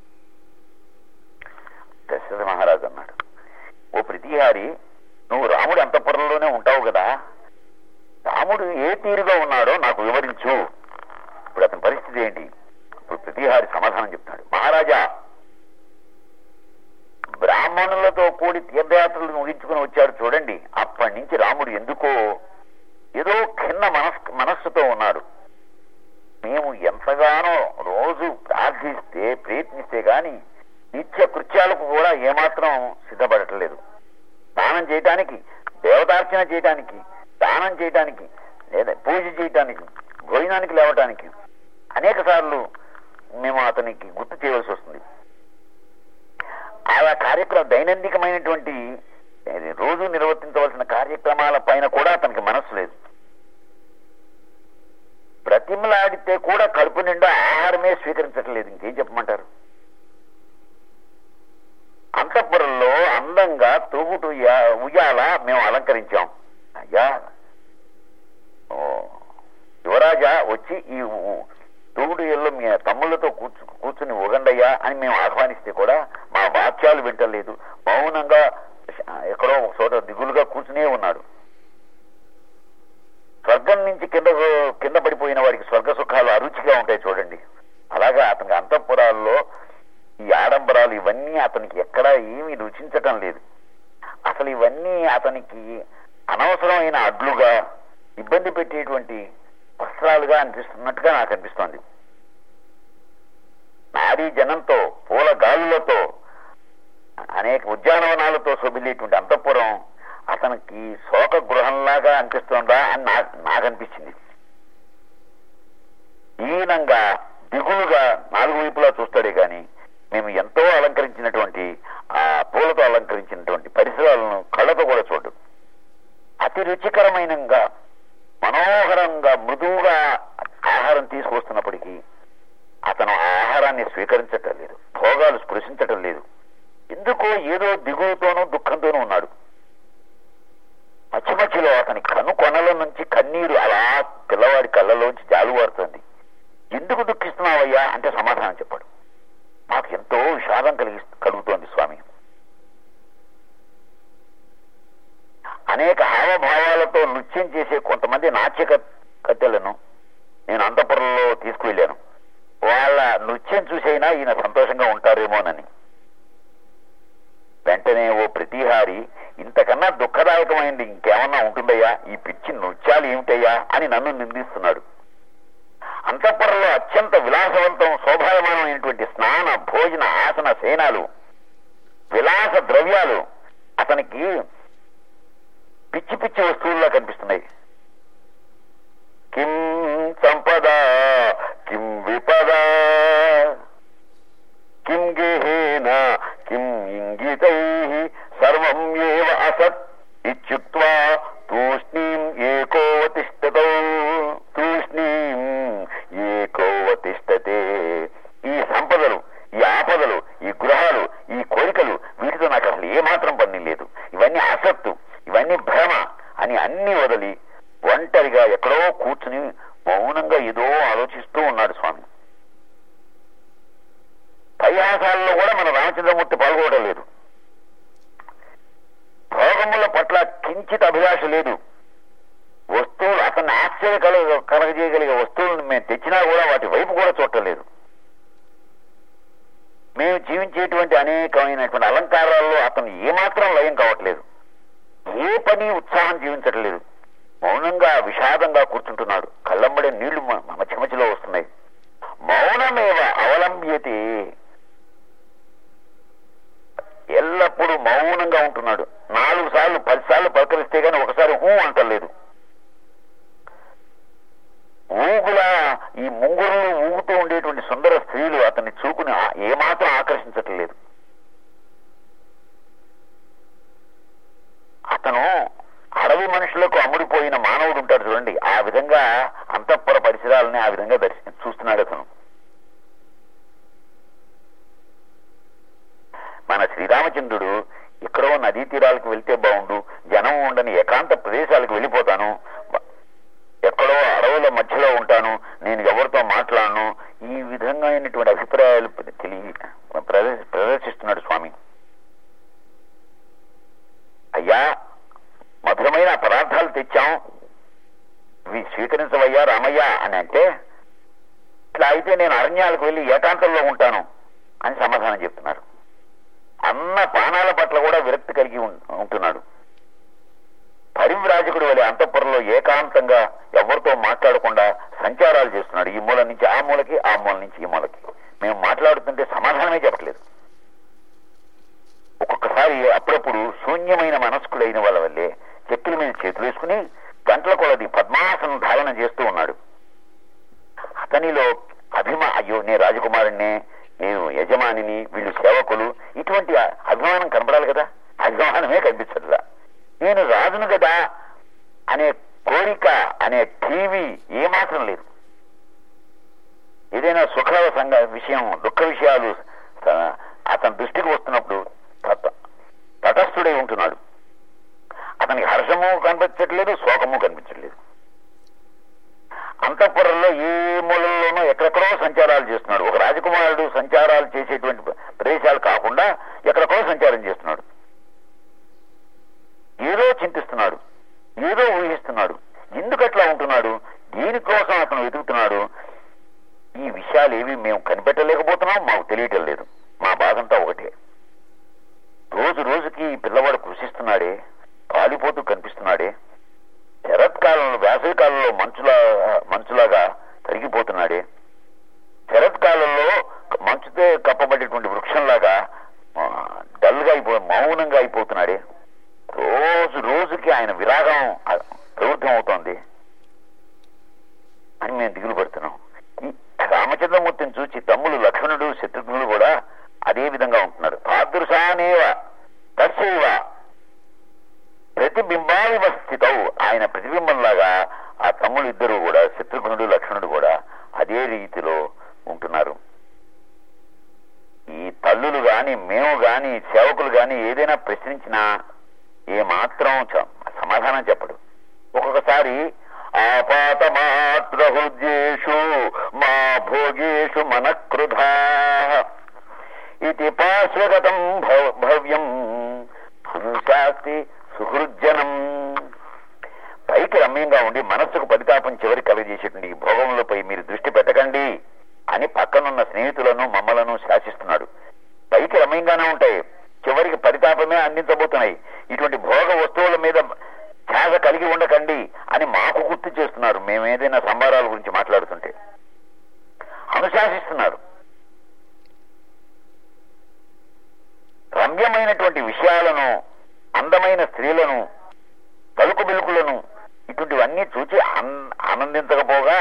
దశరథ మహారాజు అన్నాడు ఓ ప్రతిహారి నువ్వు రాముడి అంతఃపురంలోనే ఉంటావు కదా రాముడు ఏ తీరుగా ఉన్నాడో నాకు వివరించు ఇప్పుడు అతని పరిస్థితి ఏంటి ఇప్పుడు ప్రతిహారి సమాధానం చెప్తాడు మహారాజా బ్రాహ్మణులతో కూడి తీర్థయాత్రలు ముగించుకుని వచ్చాడు చూడండి అప్పటి నుంచి రాముడు ఎందుకో ఏదో ఖిన్న మనస్ మనస్సుతో ఉన్నాడు మేము ఎంతగానో రోజు ప్రార్థిస్తే ప్రయత్నిస్తే గాని నిత్య కృత్యాలకు కూడా ఏమాత్రం సిద్ధపడటలేదు స్నానం చేయటానికి దేవతార్చన చేయటానికి దానం చేయటానికి లేదా పూజ చేయటానికి భోజనానికి లేవటానికి అనేక సార్లు మేము అతనికి గుర్తు చేయవలసి వస్తుంది ఆయా కార్యక్రమం దైనందికమైనటువంటి అది రోజు నిర్వర్తించవలసిన కార్యక్రమాల పైన కూడా అతనికి మనస్సు లేదు బ్రతిమలాడితే కూడా కడుపు నిండా ఆహారమే స్వీకరించట్లేదు ఇంకేం చెప్పమంటారు అంతఃపురంలో అందంగా తూగుటు ఉయ్యా- ఉయ్యాల మేము అలంకరించాం అయ్యా ఓ, యువరాజా వచ్చి ఈ ఉ- తూగుడు ఎల్లు మీ తమ్ముళ్ళతో కూర్చు కూర్చుని ఉగండయ్యా అని మేము ఆహ్వానిస్తే కూడా మా వాక్యాలు వింటలేదు మౌనంగా ఎక్కడో ఒక చోట దిగులుగా కూర్చునే ఉన్నాడు స్వర్గం నుంచి కింద కింద పడిపోయిన వాడికి స్వర్గ సుఖాలు అరుచిగా ఉంటాయి చూడండి అలాగా అతనికి అంతఃపురాల్లో ఈ ఆడంబరాలు ఇవన్నీ అతనికి ఎక్కడా ఏమీ రుచించటం లేదు అసలు ఇవన్నీ అతనికి అనవసరమైన అడ్లుగా ఇబ్బంది పెట్టేటువంటి వస్త్రాలుగా అనిపిస్తున్నట్టుగా నాకు అనిపిస్తోంది నారీ జనంతో పూల గాలులతో అనేక ఉద్యానవనాలతో శోభిల్లేటువంటి అంతఃపురం అతనికి శోక గృహంలాగా అనిపిస్తోందా అని నాకు నాకు అనిపించింది దీనంగా దిగులుగా నాలుగు వైపులా చూస్తాడే గాని మేము ఎంతో అలంకరించినటువంటి ఆ పూలతో అలంకరించినటువంటి పరిసరాలను కళ్ళతో కూడా చూడు అతి రుచికరమైనగా మనోహరంగా మృదువుగా ఆహారం తీసుకొస్తున్నప్పటికీ అతను ఆ ఆహారాన్ని స్వీకరించటం లేదు భోగాలు స్పృశించటం లేదు ఎందుకో ఏదో దిగువతోనూ దుఃఖంతోనూ ఉన్నాడు మధ్య మధ్యలో అతని కను కొనల నుంచి కన్నీరు అలా పిల్లవాడి కళ్ళలోంచి జాలువారుతోంది ఎందుకు దుఃఖిస్తున్నావయ్యా అంటే సమాధానం చెప్పాడు నాకు ఎంతో విషాదం కలిగి కలుగుతోంది స్వామి అనేక హావభావాలతో నృత్యం చేసే కొంతమంది నాట్య కత్- కత్తెలను నేను అంతఃపురంలో తీసుకువెళ్ళాను వాళ్ళ నృత్యం చూసైనా ఈయన సంతోషంగా ఉంటారేమోనని వెంటనే ఓ ప్రతిహారి ఇంతకన్నా దుఃఖదాయకమైనది ఇంకేమన్నా ఉంటుందయ్యా ఈ పిచ్చి నృత్యాలు ఏమిటయ్యా అని నన్ను నిందిస్తున్నాడు అంతఃపురంలో అత్యంత విలాసవంతం శోభాయమానమైనటువంటి స్నాన భోజన ఆసన సేనాలు విలాస ద్రవ్యాలు అతనికి పిచ్చి పిచ్చి వస్తువుల్లో కనిపిస్తున్నాయి కిం సంపద కిం విపద కిం గేహేన కిం ఇంగితై సర్వం ఏవ అసత్ ఇత్యుక్త్వా తూష్ణీం ఏకోవతిష్టతౌ తూష్ణీం ఏకోవతిష్టతే ఈ సంపదలు ఈ ఆపదలు ఈ గృహాలు ఈ కోరికలు వీటితో నాకు అసలు ఏమాత్రం పని లేదు లేదు ఇవన్నీ అసత్తు ఇవన్నీ భ్రమ అని అన్ని వదిలి ఒంటరిగా ఎక్కడో కూర్చుని మౌనంగా ఏదో ఆలోచిస్తూ ఉన్నాడు స్వామి పైహాసాలలో కూడా మన రామచంద్రమూర్తి పాల్గొనడం లేదు భోగముల పట్ల కించిత్ అభిలాష లేదు వస్తువులు అతన్ని ఆశ్చర్య కలగ కలగజేయగలిగే వస్తువులను మేము తెచ్చినా కూడా వాటి వైపు కూడా చూడలేదు మేము జీవించేటువంటి అనేకమైనటువంటి అలంకారాల్లో అతను ఏమాత్రం లయం కావట్లేదు ఏ పని ఉత్సాహం జీవించట్లేదు మౌనంగా విషాదంగా కూర్చుంటున్నాడు కళ్ళమ్మడే నీళ్లు మ- మధ్య మధ్యలో వస్తున్నాయి మౌనమేవ అవలంబ్యతే ఎల్లప్పుడూ మౌనంగా ఉంటున్నాడు నాలుగు సార్లు పది సార్లు పలకరిస్తే గాని ఒకసారి ఊ అంటలేదు ఊగులా ఈ ముంగురులు ఊగుతూ ఉండేటువంటి సుందర స్త్రీలు అతన్ని చూకుని ఆ- ఏమాత్రం ఆకర్షించట్లేదు అతను అడవి మనుషులకు అమ్ముడిపోయిన మానవుడు ఉంటాడు చూడండి ఆ విధంగా అంతఃపుర పరిసరాలని ఆ విధంగా దర్శి చూస్తున్నాడు అతను మన శ్రీరామచంద్రుడు ఎక్కడో నదీ తీరాలకు వెళ్తే బాగుండు జనం ఉండని ఏకాంత ప్రదేశాలకు వెళ్ళిపోతాను ఎక్కడో అడవుల మధ్యలో ఉంటాను నేను ఎవరితో మాట్లాడను ఈ విధంగా అయినటువంటి అభిప్రాయాలు తెలియ ప్రదర్శ- ప్రదర్శిస్తున్నాడు స్వామి అయ్యా మధురమైన పదార్థాలు తెచ్చాం ఇవి స్వీకరించవయ్యా రామయ్య అని అంటే ఇట్లా అయితే నేను అరణ్యాలకు వెళ్ళి ఏకాంతంలో ఉంటాను అని సమాధానం చెప్తున్నారు అన్న పానాల పట్ల కూడా విరక్తి కలిగి ఉం- ఉంటున్నాడు పరివ్రాజకుడు వలె అంతఃపురంలో ఏకాంతంగా ఎవరితో మాట్లాడకుండా సంచారాలు చేస్తున్నాడు ఈ మూల నుంచి ఆ మూలకి ఆ మూల నుంచి ఈ మూలకి మేము మాట్లాడుతుంటే సమాధానమే చెప్పట్లేదు ఒక్కొక్కసారి అప్పుడప్పుడు శూన్యమైన మనస్కుడైన వాళ్ళ వల్లే చెక్కుల మీద చేతులు వేసుకుని గంటల కొలది పద్మాసనం ధారణ చేస్తూ ఉన్నాడు అతనిలో అభిమా అయ్యో నేను రాజకుమారుణ్ణే నేను యజమానిని వీళ్ళు సేవకులు ఇటువంటి అ- అభిమానం కనపడాలి కదా అభిమానమే కనిపించదులా నేను రాజును కదా అనే కోరిక అనే టీవీ ఏమాత్రం లేదు ఏదైనా సుఖ సంగ విషయం దుఃఖ విషయాలు స- అతని దృష్టికి వస్తున్నప్పుడు తట- తటస్థుడై ఉంటున్నాడు అతనికి హర్షము కనిపించట్లేదు శోకము కనిపించట్లేదు అంతఃపురంలో ఏ మూలల్లోనూ ఎక్కడెక్కడో సంచారాలు చేస్తున్నాడు ఒక రాజకుమారుడు సంచారాలు చేసేటువంటి ప్రదేశాలు కాకుండా ఎక్కడెక్కడో సంచారం చేస్తున్నాడు ఏదో చింతిస్తున్నాడు ఏదో ఊహిస్తున్నాడు ఎందుకు అట్లా ఉంటున్నాడు దీనికోసం అతను వెతుకుతున్నాడు ఈ విషయాలు ఏవి మేము కనిపెట్టలేకపోతున్నాం మాకు తెలియటం లేదు మా బాధంతా ఒకటే రోజు రోజుకి ఈ పిల్లవాడు కృషిస్తున్నాడే కాలిపోతూ కనిపిస్తున్నాడే శరత్కాలంలో వేసవి కాలంలో మంచులా మంచులాగా కరిగిపోతున్నాడే శరత్కాలంలో మంచుతో కప్పబడేటువంటి వృక్షంలాగా ఆ, డల్గా అయిపో మౌనంగా అయిపోతున్నాడే రోజు రోజుకి ఆయన విరాగం ఆ, ప్రవృత్తం అవుతోంది అని మేము దిగులు పడుతున్నాం ఈ రామచంద్రమూర్తిని చూసి తమ్ముడు లక్ష్మణుడు శత్రుఘ్నుడు కూడా అదే విధంగా ఉంటున్నారు తాదృశానేవ తస్యవ ప్రతిబింబావివ స్థితవు ఆయన ప్రతిబింబంలాగా ఆ తమ్ముడు ఇద్దరు కూడా శత్రుఘ్నుడు లక్ష్మణుడు కూడా అదే రీతిలో ఉంటున్నారు ఈ తల్లులు గాని మేము గాని సేవకులు గాని ఏదైనా ప్రశ్నించినా ఏ మాత్రం చ- సమాధానం చెప్పడు ఒక్కొక్కసారి ఆపాతమాత్రహృద్యేషు మా భోగేషు మనక్రుధా ఇది పార్శ్వగతం భవ- భవ్యం అనుశాస్తి సుహృజ్జనం పైకి రమ్యంగా ఉండి మనస్సుకు పరితాపం చివరి కలగజేసేటువంటి ఈ భోగములపై మీరు దృష్టి పెట్టకండి అని పక్కనున్న స్నేహితులను మమ్మలను శాసిస్తున్నాడు పైకి రమ్యంగానే ఉంటాయి చివరికి పరితాపమే అందించబోతున్నాయి ఇటువంటి భోగ వస్తువుల మీద ఛాస కలిగి ఉండకండి అని మాకు గుర్తు చేస్తున్నారు మేము ఏదైనా సంబారాల గురించి మాట్లాడుతుంటే అనుశాసిస్తున్నారు రమ్యమైనటువంటి విషయాలను అందమైన స్త్రీలను పలుకు బిలుకులను ఇటువంటివన్నీ చూచి ఆన్- ఆనందించకపోగా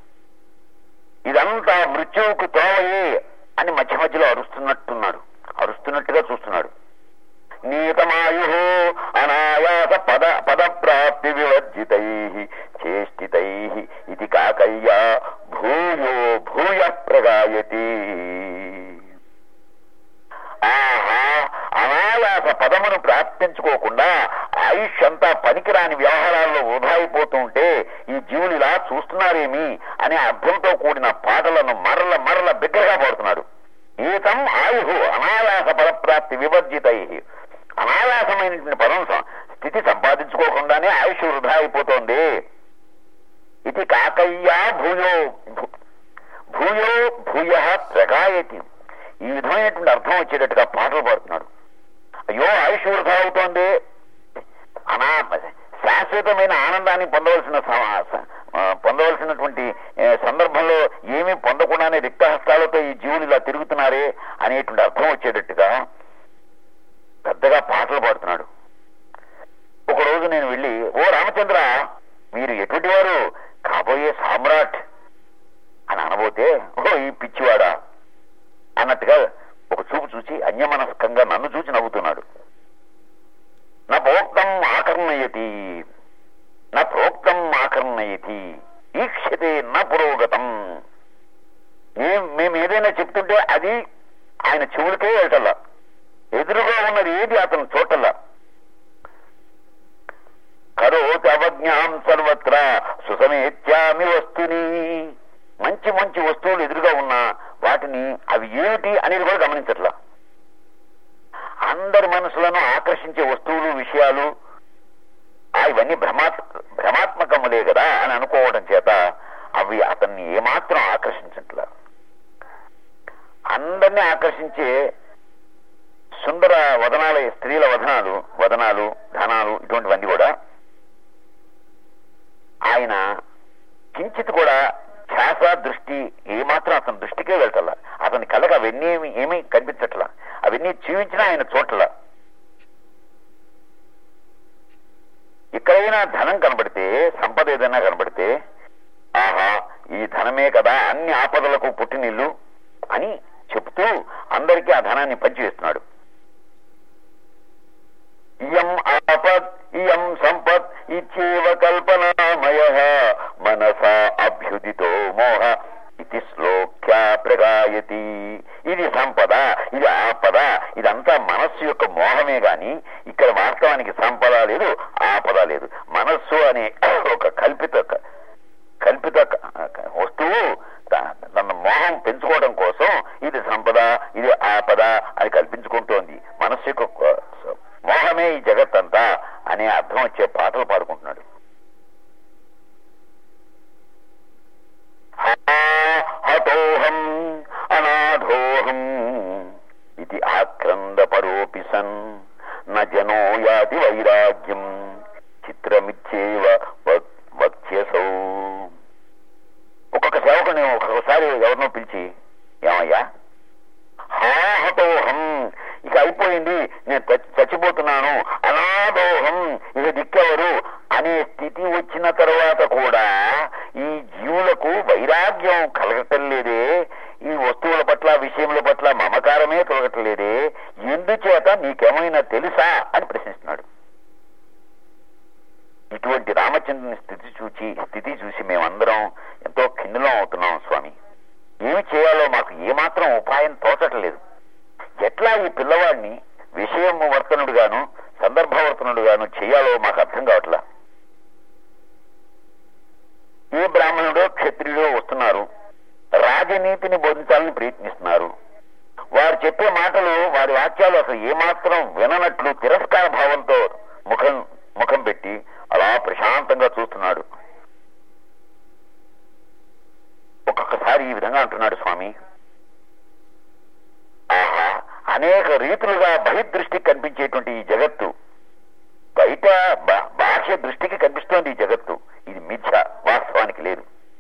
ఇదంతా మృత్యువుకు తోవయే అని మధ్య మధ్యలో అరుస్తున్నట్టున్నాడు అరుస్తున్నట్టుగా చూస్తున్నాడు నీతమాయు అనాయాస పద పద ప్రాప్తి వివర్జితై చేష్టితై ఇది కాకయ్యా భూయో భూయ ప్రగాయతి ఆహా అనాయాస పదమును ప్రాప్తించుకో పట్టించుకోకుండా ఆయుష్ అంతా పనికిరాని వ్యవహారాల్లో వృధా అయిపోతూ ఉంటే ఈ జీవులు ఇలా చూస్తున్నారేమి అనే అర్థంతో కూడిన పాటలను మరల మరల బిగ్గరగా పాడుతున్నాడు ఈతం ఆయు అనాయాస ఫలప్రాప్తి వివర్జితై అనాయాసమైనటువంటి పదం సం- స్థితి సంపాదించుకోకుండానే ఆయుష్ వృధా అయిపోతోంది ఇది కాకయ్యా భూయో భూ- భూయో భూయ ప్రగాయతి ఈ విధమైనటువంటి అర్థం వచ్చేటట్టుగా పాటలు పాడుతున్నాడు అయ్యో ఆయుష్ వృధా అవుతోంది అనా శాశ్వతమైన ఆనందాన్ని పొందవలసిన సమ- స- ఆ, పొందవలసినటువంటి ఏ, సందర్భంలో ఏమీ పొందకుండానే రిక్తహస్తాలతో ఈ జీవులు ఇలా తిరుగుతున్నారే అనేటువంటి అర్థం వచ్చేటట్టుగా పెద్దగా పాటలు పాడుతున్నాడు ఒక రోజు నేను వెళ్ళి ఓ రామచంద్ర మీరు ఎటువంటి వారు కాబోయే సామ్రాట్ అని అనబోతే ఓ ఈ పిచ్చివాడా అన్నట్టుగా ఒక చూపు చూసి అన్యమనస్కంగా నన్ను చూసి నవ్వుతున్నాడు నా ప్రోక్తం ఆకర్ణయతి నా ప్రోక్తం ఆకర్ణయతి ఈక్షతే నా పురోగతం మేం- మేము ఏదైనా చెప్తుంటే అది ఆయన చెవులకే వెళ్ళటల్లా ఎదురుగా ఉన్నది ఏది అతను చూడటల్లా కరోతి అవజ్ఞాం సర్వత్ర సుసమేత్యామి వస్తుని మంచి మంచి వస్తువులు ఎదురుగా ఉన్నా వాటిని అవి ఏమిటి అనేది కూడా గమనించట్లా అందరి మనసులను ఆకర్షించే వస్తువులు విషయాలు ఆ ఇవన్నీ భ్రమాత్ భ్రమాత్మకములే కదా అని అనుకోవడం చేత అవి అతన్ని ఏమాత్రం ఆకర్షించట్లా అందరినీ ఆకర్షించే సుందర వదనాల స్త్రీల వదనాలు వదనాలు ధనాలు ఇటువంటివన్నీ కూడా ఆయన కించిత్ కూడా ధ్యాస దృష్టి ఏమాత్రం అతని దృష్టికే వెళ్తలా అతని కళ్ళకి అవన్నీ ఏమి ఏమీ కనిపించట్లా అవన్నీ జీవించినా ఆయన చోట్ల ఎక్కడైనా ధనం కనబడితే సంపద ఏదైనా కనబడితే ఆహా ఈ ధనమే కదా అన్ని ఆపదలకు పుట్టినిల్లు అని చెప్తూ అందరికీ ఆ ధనాన్ని పంచివేస్తున్నాడు ఇయం ఆపద్ ఇయం సంపత్ ఇచ్చేవ కల్పనామయ మనసా అభ్యుదితో మోహ ఇది శ్లోక్యా ప్రగాయతి ఇది సంపద ఇది ఆపద ఇదంతా మనస్సు యొక్క మోహమే గాని ఇక్కడ వాస్తవానికి సంపద లేదు ఆపద లేదు మనస్సు అనే ఒక కల్పిత కల్పిత వస్తువు త- తన మోహం పెంచుకోవడం కోసం ఇది సంపద ఇది ఆపద అని కల్పించుకుంటోంది మనస్సు యొక్క కొ- మోహమే ఈ జగత్తంతా అనే అర్థం వచ్చే పాటలు పాడుకుంటున్నాడు హా, హతోహం అనాథోహం ఇది ఆక్రంద పరోపి సన్ న జనో యాతి వైరాగ్యం చిత్రమిచ్చేవ వక్- వక్ష్యసౌ ఒక్కొక్క సేవకుని ఒక్కొక్కసారి ఎవరినో పిలిచి ఏమయ్యా హాహతోహం ఇక అయిపోయింది నేను చచ్చి- చచ్చిపోతున్నాను అనాథోహం ఇక దిక్కెవరు అనే స్థితి వచ్చిన తర్వాత కూడా ఈ జీవులకు వైరాగ్యం కలగటం లేదే ఈ వస్తువుల పట్ల విషయముల పట్ల మమకారమే కలగటం ఎందుచేత నీకేమైనా తెలుసా అని ప్రశ్నిస్తున్నాడు ఇటువంటి రామచంద్రుని స్థితి చూచి స్థితి చూసి మేమందరం ఎంతో ఖిన్నులం అవుతున్నాం స్వామి ఏమి చేయాలో మాకు ఏమాత్రం ఉపాయం తోచట్లేదు ఎట్లా ఈ పిల్లవాడిని విషయం వర్తనుడుగాను సందర్భవర్తనుడుగాను చేయాలో మాకు అర్థం కావట్లా ఏ బ్రాహ్మణుడో క్షత్రియుడో వస్తున్నారు రాజనీతిని బోధించాలని ప్రయత్నిస్తున్నారు వారు చెప్పే మాటలు వారి వాక్యాలు అసలు ఏమాత్రం విననట్లు తిరస్కార భావంతో ముఖం ముఖం పెట్టి అలా ప్రశాంతంగా చూస్తున్నాడు ఒక్కొక్కసారి ఈ విధంగా అంటున్నాడు స్వామి ఆహా అనేక రీతులుగా బహిర్దృష్టికి కనిపించేటువంటి ఈ జగత్తు బయట బా- బాహ్య దృష్టికి కనిపిస్తోంది ఈ జగత్తు ఇది మిథ్య వాస్తవానికి లేదు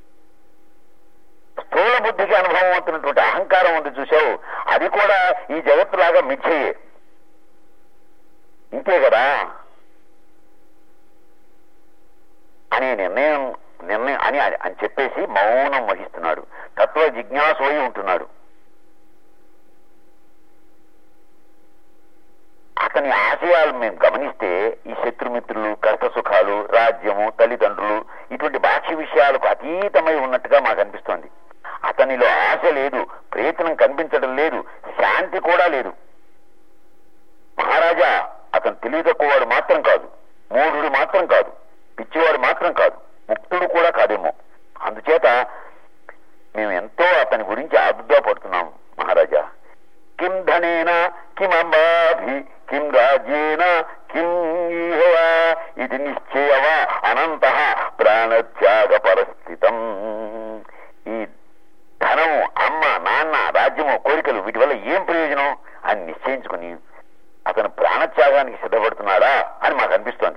స్థూల బుద్ధికి అనుభవం అవుతున్నటువంటి అహంకారం ఉంది చూసావు అది కూడా ఈ జగత్తులాగా మిథ్యయే ఇంతే కదా అనే నిర్ణయం నిర్ణయం అని అని చెప్పేసి మౌనం వహిస్తున్నాడు తత్వ జిజ్ఞాసు అయి ఉంటున్నాడు అతని ఆశయాలు మేము గమనిస్తే ఈ శత్రుమిత్రులు కష్ట సుఖాలు రాజ్యము తల్లిదండ్రులు ఇటువంటి బాహ్య విషయాలకు అతీతమై ఉన్నట్టుగా మాకు అనిపిస్తోంది అతనిలో ఆశ లేదు ప్రయత్నం కనిపించడం లేదు శాంతి కూడా లేదు మహారాజా అతను తెలివి తెలివి తక్కువవాడు మాత్రం కాదు మూఢుడు మాత్రం కాదు పిచ్చివాడు మాత్రం కాదు ముక్తుడు కూడా కాదేమో అందుచేత మేము ఎంతో అతని గురించి ఆదుర్దా పడుతున్నాం మహారాజా కిం ధనేన కిం అంబాభి కిం రాజ్యేన కిం ఈహవా ఇది నిశ్చయవా అనంత ప్రాణత్యాగ పరిస్థితం ఈ ధనము అమ్మ నాన్న రాజ్యము కోరికలు వీటి వల్ల ఏం ప్రయోజనం అని నిశ్చయించుకుని అతను ప్రాణత్యాగానికి సిద్ధపడుతున్నాడా అని మాకు అనిపిస్తోంది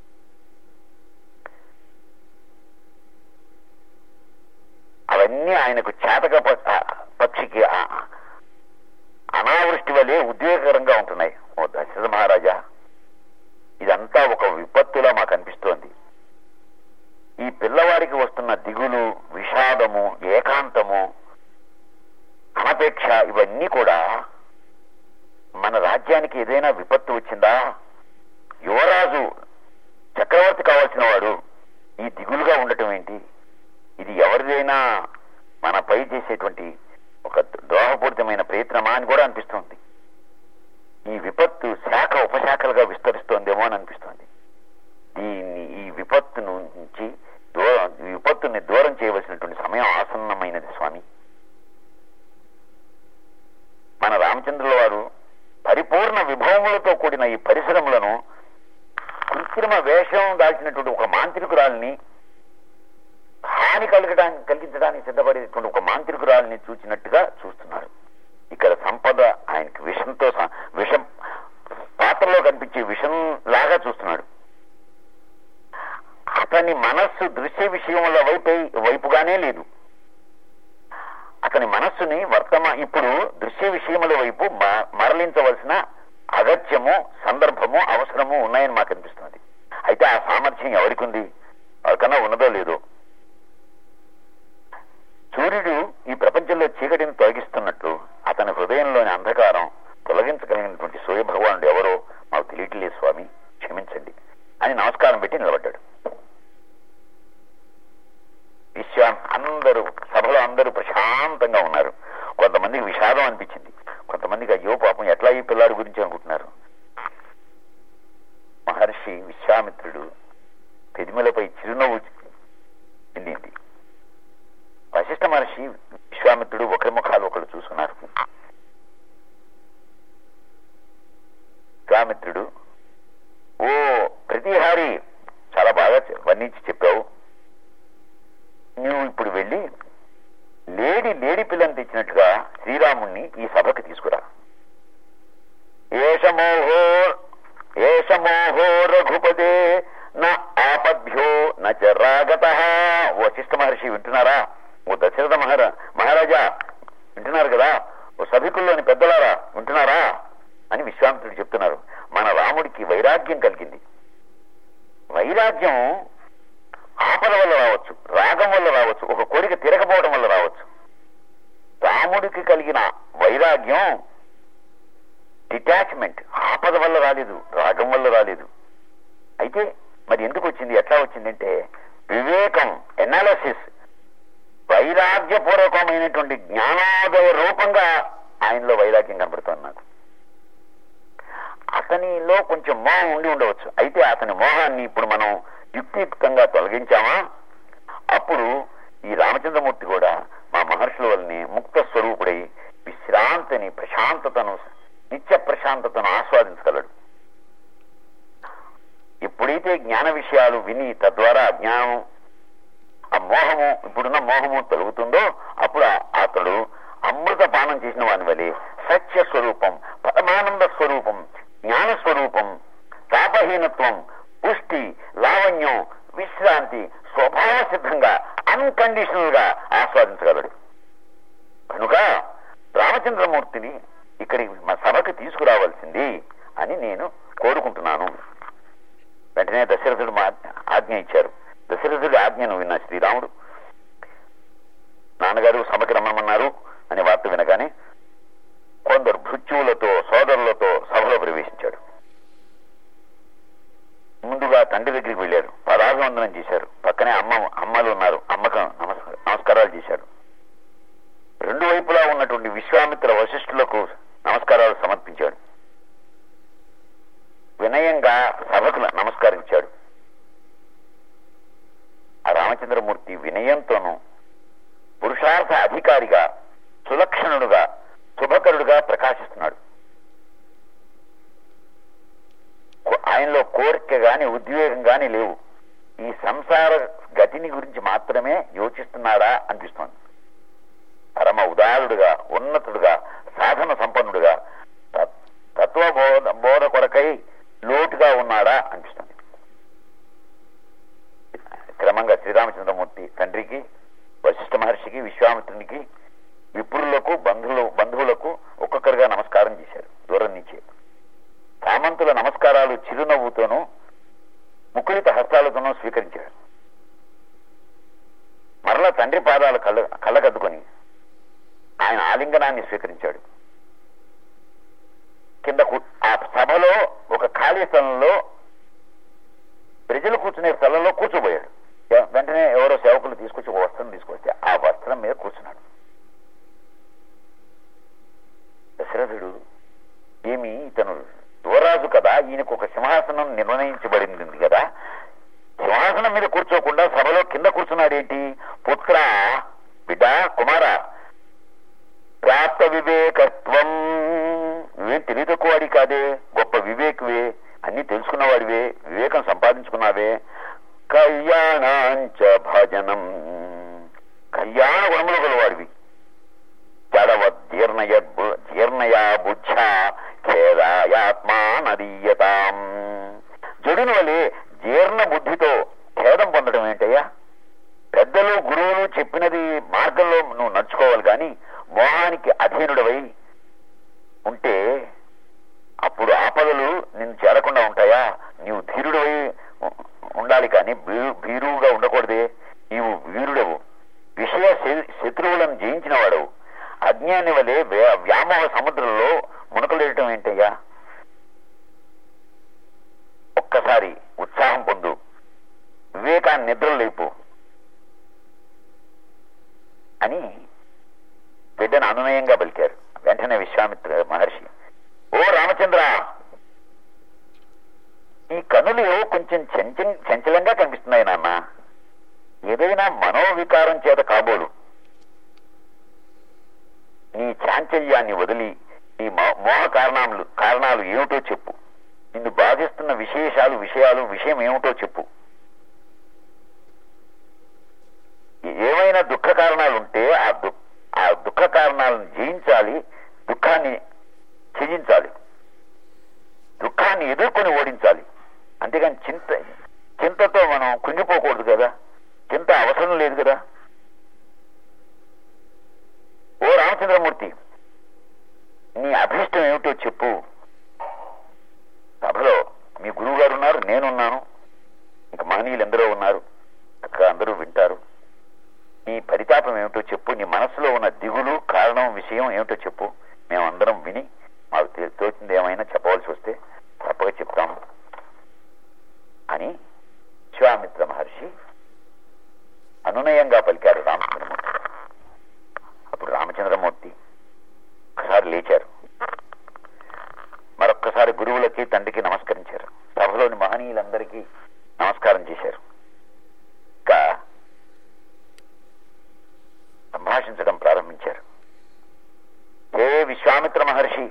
అవన్నీ ఆయనకు చేతక ప- ఆ పక్షికి ఆ- అనావృష్టి వలె ఉద్వేగకరంగా ఉంటున్నాయి ఓ దశరథ మహారాజా ఇదంతా ఒక విపత్తులా మాకు అనిపిస్తోంది ఈ పిల్లవాడికి వస్తున్న దిగులు విషాదము ఏకాంతము అనపేక్ష ఇవన్నీ కూడా మన రాజ్యానికి ఏదైనా విపత్తు వచ్చిందా యువరాజు చక్రవర్తి కావాల్సిన వాడు ఈ దిగులుగా ఉండటం ఏంటి ఇది ఎవరిదైనా మనపై చేసేటువంటి ఒక ద్రోహపూరితమైన ప్రయత్నమా అని కూడా అనిపిస్తోంది ఈ విపత్తు శాఖ ఉపశాఖలుగా విస్తరిస్తోందేమో అని అనిపిస్తోంది దీన్ని ఈ విపత్తు నుంచి దూరం ఈ విపత్తుని దూరం చేయవలసినటువంటి సమయం ఆసన్నమైనది స్వామి మన రామచంద్రుల వారు పరిపూర్ణ విభవములతో కూడిన ఈ పరిశ్రమలను కృత్రిమ వేషం దాల్చినటువంటి ఒక మాంత్రికురాల్ని హాని కలగడానికి కలిగించడానికి సిద్ధపడేటువంటి ఒక మాంత్రికురాల్ని చూచినట్టుగా చూస్తున్నారు ఇక్కడ సంపద ఆయనకి విషంతో స- విషం పాత్రలో కనిపించే విషం లాగా చూస్తున్నాడు అతని మనస్సు దృశ్య విషయముల వైపే వైపుగానే లేదు అతని మనస్సుని వర్తమా ఇప్పుడు దృశ్య విషయముల వైపు మ- మరలించవలసిన అగత్యము సందర్భము అవసరము ఉన్నాయని మాకు అనిపిస్తుంది అయితే ఆ సామర్థ్యం ఎవరికి ఉంది ఎవరికన్నా ఉన్నదో లేదో సూర్యుడు ఈ ప్రపంచంలో చీకటిని తొలగిస్తున్నట్లు అతని హృదయంలోని అంధకారం తొలగించగలిగినటువంటి సూర్య భగవానుడు ఎవరో మాకు తెలియట్లేదు స్వామి క్షమించండి అని నమస్కారం పెట్టి నిలబడ్డాడు విశ్వాం అందరూ సభలో అందరూ ప్రశాంతంగా ఉన్నారు కొంతమందికి విషాదం అనిపించింది కొంతమందికి అయ్యో పాపం ఎట్లా ఈ పిల్లాడి గురించి అనుకుంటున్నారు మహర్షి విశ్వామిత్రుడు పెదిమలపై చిరునవ్వు చెందింది వశిష్ఠ మహర్షి విశ్వామిత్రుడు ఒకరి ముఖాలు ఒకరు చూసుకున్నారు విశ్వామిత్రుడు ఓ ప్రతిహారి చాలా బాగా చె- వర్ణించి చెప్పావు నువ్వు ఇప్పుడు వెళ్ళి లేడి లేడి పిల్లని తెచ్చినట్టుగా శ్రీరాముణ్ణి ఈ సభకు తీసుకురా ఏషమోహో ఏషమోహో రఘుపదే నా ఆపద్భ్యో నచ రాగత వశిష్ఠ మహర్షి వింటున్నారా ఓ దశరథ మహారా మహారాజా వింటున్నారు కదా ఓ సభికుల్లోని పెద్దలారా వింటున్నారా అని విశ్వామిత్రుడు చెప్తున్నారు మన రాముడికి వైరాగ్యం కలిగింది వైరాగ్యం ఆపద వల్ల రావచ్చు రాగం వల్ల రావచ్చు ఒక కోరిక తిరగపోవడం వల్ల రావచ్చు రాముడికి కలిగిన వైరాగ్యం డిటాచ్మెంట్ ఆపద వల్ల రాలేదు రాగం వల్ల రాలేదు అయితే మరి ఎందుకు వచ్చింది ఎట్లా వచ్చిందంటే వివేకం ఎనాలసిస్ వైరాగ్యపూర్వకమైనటువంటి జ్ఞానోదయ రూపంగా ఆయనలో వైరాగ్యం కనబడుతోంది నాకు అతనిలో కొంచెం మోహం ఉండి ఉండవచ్చు అయితే అతని మోహాన్ని ఇప్పుడు మనం యుక్తియుక్తంగా తొలగించామా అప్పుడు ఈ రామచంద్రమూర్తి కూడా మా మహర్షుల వల్లనే ముక్త స్వరూపుడై విశ్రాంతిని ప్రశాంతతను నిత్య ప్రశాంతతను ఆస్వాదించగలడు ఎప్పుడైతే జ్ఞాన విషయాలు విని తద్వారా జ్ఞానం ఆ మోహము ఇప్పుడున్న మోహము తొలుగుతుందో అప్పుడు ఆ- అతడు అమృత పానం చేసిన వాని వలె సత్య స్వరూపం పరమానంద స్వరూపం జ్ఞాన స్వరూపం తాపహీనత్వం పుష్టి లావణ్యం విశ్రాంతి స్వభావ సిద్ధంగా అన్కండిషనల్ గా ఆస్వాదించగలడు కనుక రామచంద్రమూర్తిని ఇక్కడి మా సభకు తీసుకురావాల్సింది అని నేను కోరుకుంటున్నాను వెంటనే దశరథుడు మా ఆజ్ఞ ఇచ్చారు దశరథుడి ఆజ్ఞను విన్న శ్రీరాముడు నాన్నగారు సభకి రమ్మన్నారు అనే వార్త వినగానే కొందరు భృత్యువులతో సోదరులతో సభలో ప్రవేశించాడు ముందుగా తండ్రి దగ్గరికి వెళ్ళారు పదాభివందనం చేశారు పక్కనే అమ్మ అమ్మలు ఉన్నారు అమ్మకు నమస్- నమస్కారాలు చేశారు రెండు వైపులా ఉన్నటువంటి విశ్వామిత్ర వశిష్ఠులకు నమస్కారాలు సమర్పించాడు వినయంగా సభకు నమస్కరించాడు ఆ రామచంద్రమూర్తి వినయంతోనూ పురుషార్థ అధికారిగా సులక్షణుడుగా శుభకరుడుగా ప్రకాశిస్తున్నాడు కో- ఆయనలో కోరిక గాని ఉద్వేగం గాని లేవు ఈ సంసార గతిని గురించి మాత్రమే యోచిస్తున్నాడా అనిపిస్తోంది పరమ ఉదారుడుగా ఉన్నతుడుగా సాధన సంపన్నుడుగా తత్- తత్వబోధ బోధ కొరకై లోటుగా ఉన్నాడా అనిపిస్తుంది క్రమంగా శ్రీరామచంద్రమూర్తి తండ్రికి వశిష్ఠ మహర్షికి విశ్వామిత్రునికి విప్రులకు బంధువులు బంధువులకు ఒక్కొక్కరుగా నమస్కారం చేశారు దూరం నుంచే సామంతుల నమస్కారాలు చిరునవ్వుతోనూ ముకుళిత హస్తాలతోనూ స్వీకరించాడు మరల తండ్రి పాదాలు కళ్ళ కళ్ళకద్దుకొని ఆయన ఆలింగనాన్ని స్వీకరించాడు కింద కూ- ఆ సభలో ఒక ఖాళీ స్థలంలో ప్రజలు కూర్చునే స్థలంలో కూర్చోబోయాడు ఎ- వెంటనే ఎవరో సేవకులు తీసుకొచ్చి ఒక వస్త్రం తీసుకొస్తే ఆ వస్త్రం మీద కూర్చున్నాడు దశరథుడు ఏమి ఇతను యువరాజు కదా ఈయనకు ఒక సింహాసనం నిర్ణయించబడింది కదా సింహాసనం మీద కూర్చోకుండా సభలో కింద కూర్చున్నాడేంటి పుత్ర బిడ్డ కుమార ప్రాప్త వివేకత్వం నువ్వేం తెలివి తక్కువ వాడి కాదే గొప్ప వివేకువే అన్ని తెలుసుకున్నవాడివే వివేకం సంపాదించుకున్నావే కళ్యాణాంచ భజనం కళ్యాణ గుణములు గలవాడివి జడవ జీర్ణయ బు- జీర్ణయా బుద్ధ ఖేదాయాత్మా నదీయతాం జడుని వలె జీర్ణ బుద్ధితో ఖేదం పొందడం ఏంటయ్యా పెద్దలు గురువులు చెప్పినది మార్గంలో నువ్వు నడుచుకోవాలి కానీ మోహానికి అధీనుడవై ఉంటే అప్పుడు ఆపదలు నిన్ను చేరకుండా ఉంటాయా నీవు ధీరుడవై ఉ- ఉండాలి కానీ భీ- భీరువుగా ఉండకూడదే నీవు వీరుడవు విషయ శ- శత్రువులను జయించిన వాడవు అజ్ఞాని వలె వ్య- వ్యామోహ సముద్రంలో మునకలేయటం ఏంటయ్యా ఒక్కసారి ఉత్సాహం పొందు వివేకాన్ని నిద్రలేపు అని బిడ్డను అనునయంగా పలికారు వెంటనే విశ్వామిత్ర మహర్షి ఓ రామచంద్ర ఈ కనులు ఏవో కొంచెం చంచం చంచలంగా కనిపిస్తున్నాయి నాన్న ఏదైనా మనోవికారం చేత కాబోలు నీ చాంచల్యాన్ని వదిలి నీ మో- మోహ కారణాలు కారణాలు ఏమిటో చెప్పు నిన్ను బాధిస్తున్న విశేషాలు విషయాలు విషయం ఏమిటో చెప్పు ఏమైనా దుఃఖ కారణాలు ఉంటే ఆ దు- ఆ దుఃఖ కారణాలను జయించాలి దుఃఖాన్ని త్యజించాలి దుఃఖాన్ని ఎదుర్కొని ఓడించాలి అంతేగాని చింత చింతతో మనం కుంగిపోకూడదు కదా చింత అవసరం లేదు కదా ఓ రామచంద్రమూర్తి నీ అభిష్టం ఏమిటో చెప్పు సభలో మీ గురువు గారు ఉన్నారు నేనున్నాను ఇంకా మహనీయులు ఎందరో ఉన్నారు అక్కడ అందరూ వింటారు నీ పరితాపం ఏమిటో చెప్పు నీ మనసులో ఉన్న దిగులు కారణం విషయం ఏమిటో చెప్పు మేమందరం విని మాకు తే- తోచింది ఏమైనా చెప్పవలసి వస్తే తప్పక చెప్తాము అని విశ్వామిత్ర మహర్షి అనునయంగా పలికారు రామచంద్రమూర్తి అప్పుడు రామచంద్రమూర్తి ఒకసారి లేచారు మరొక్కసారి గురువులకి తండ్రికి నమస్కరించారు సభలోని మహనీయులందరికీ నమస్కారం చేశారు ఇంకా సంభాషించడం ప్రారంభించారు హే విశ్వామిత్ర మహర్షి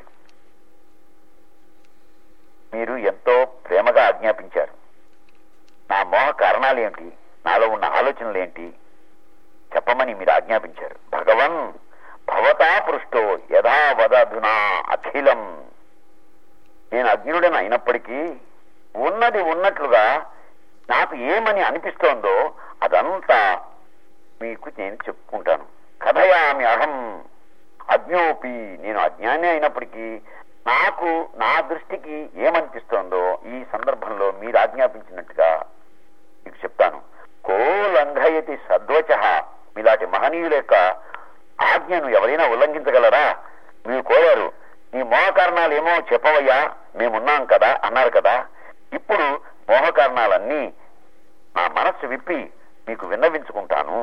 మీరు ఎంతో ప్రేమగా ఆజ్ఞాపించారు నా మోహ కారణాలు ఏంటి నాలో ఉన్న ఆలోచనలు ఏంటి చెప్పమని మీరు ఆజ్ఞాపించారు భగవన్ భవతా పృష్టో యథా వదధునా అఖిలం నేను అజ్ఞుడని అయినప్పటికీ ఉన్నది ఉన్నట్లుగా నాకు ఏమని అనిపిస్తోందో అదంతా మీకు నేను చెప్పుకుంటాను కథయామి అహం అజ్ఞోపి నేను అజ్ఞాని అయినప్పటికీ నాకు నా దృష్టికి ఏమనిపిస్తోందో ఈ సందర్భంలో మీరు ఆజ్ఞాపించినట్టుగా మీకు చెప్తాను కో లంఘయతి సద్వచ మీలాంటి మహనీయుల యొక్క ఆజ్ఞను ఎవరైనా ఉల్లంఘించగలరా మీరు కోరారు నీ మోహ కారణాలు ఏమో చెప్పవయ్యా మేమున్నాం కదా అన్నారు కదా ఇప్పుడు మోహ కారణాలన్నీ నా మనస్సు విప్పి మీకు విన్నవించుకుంటాను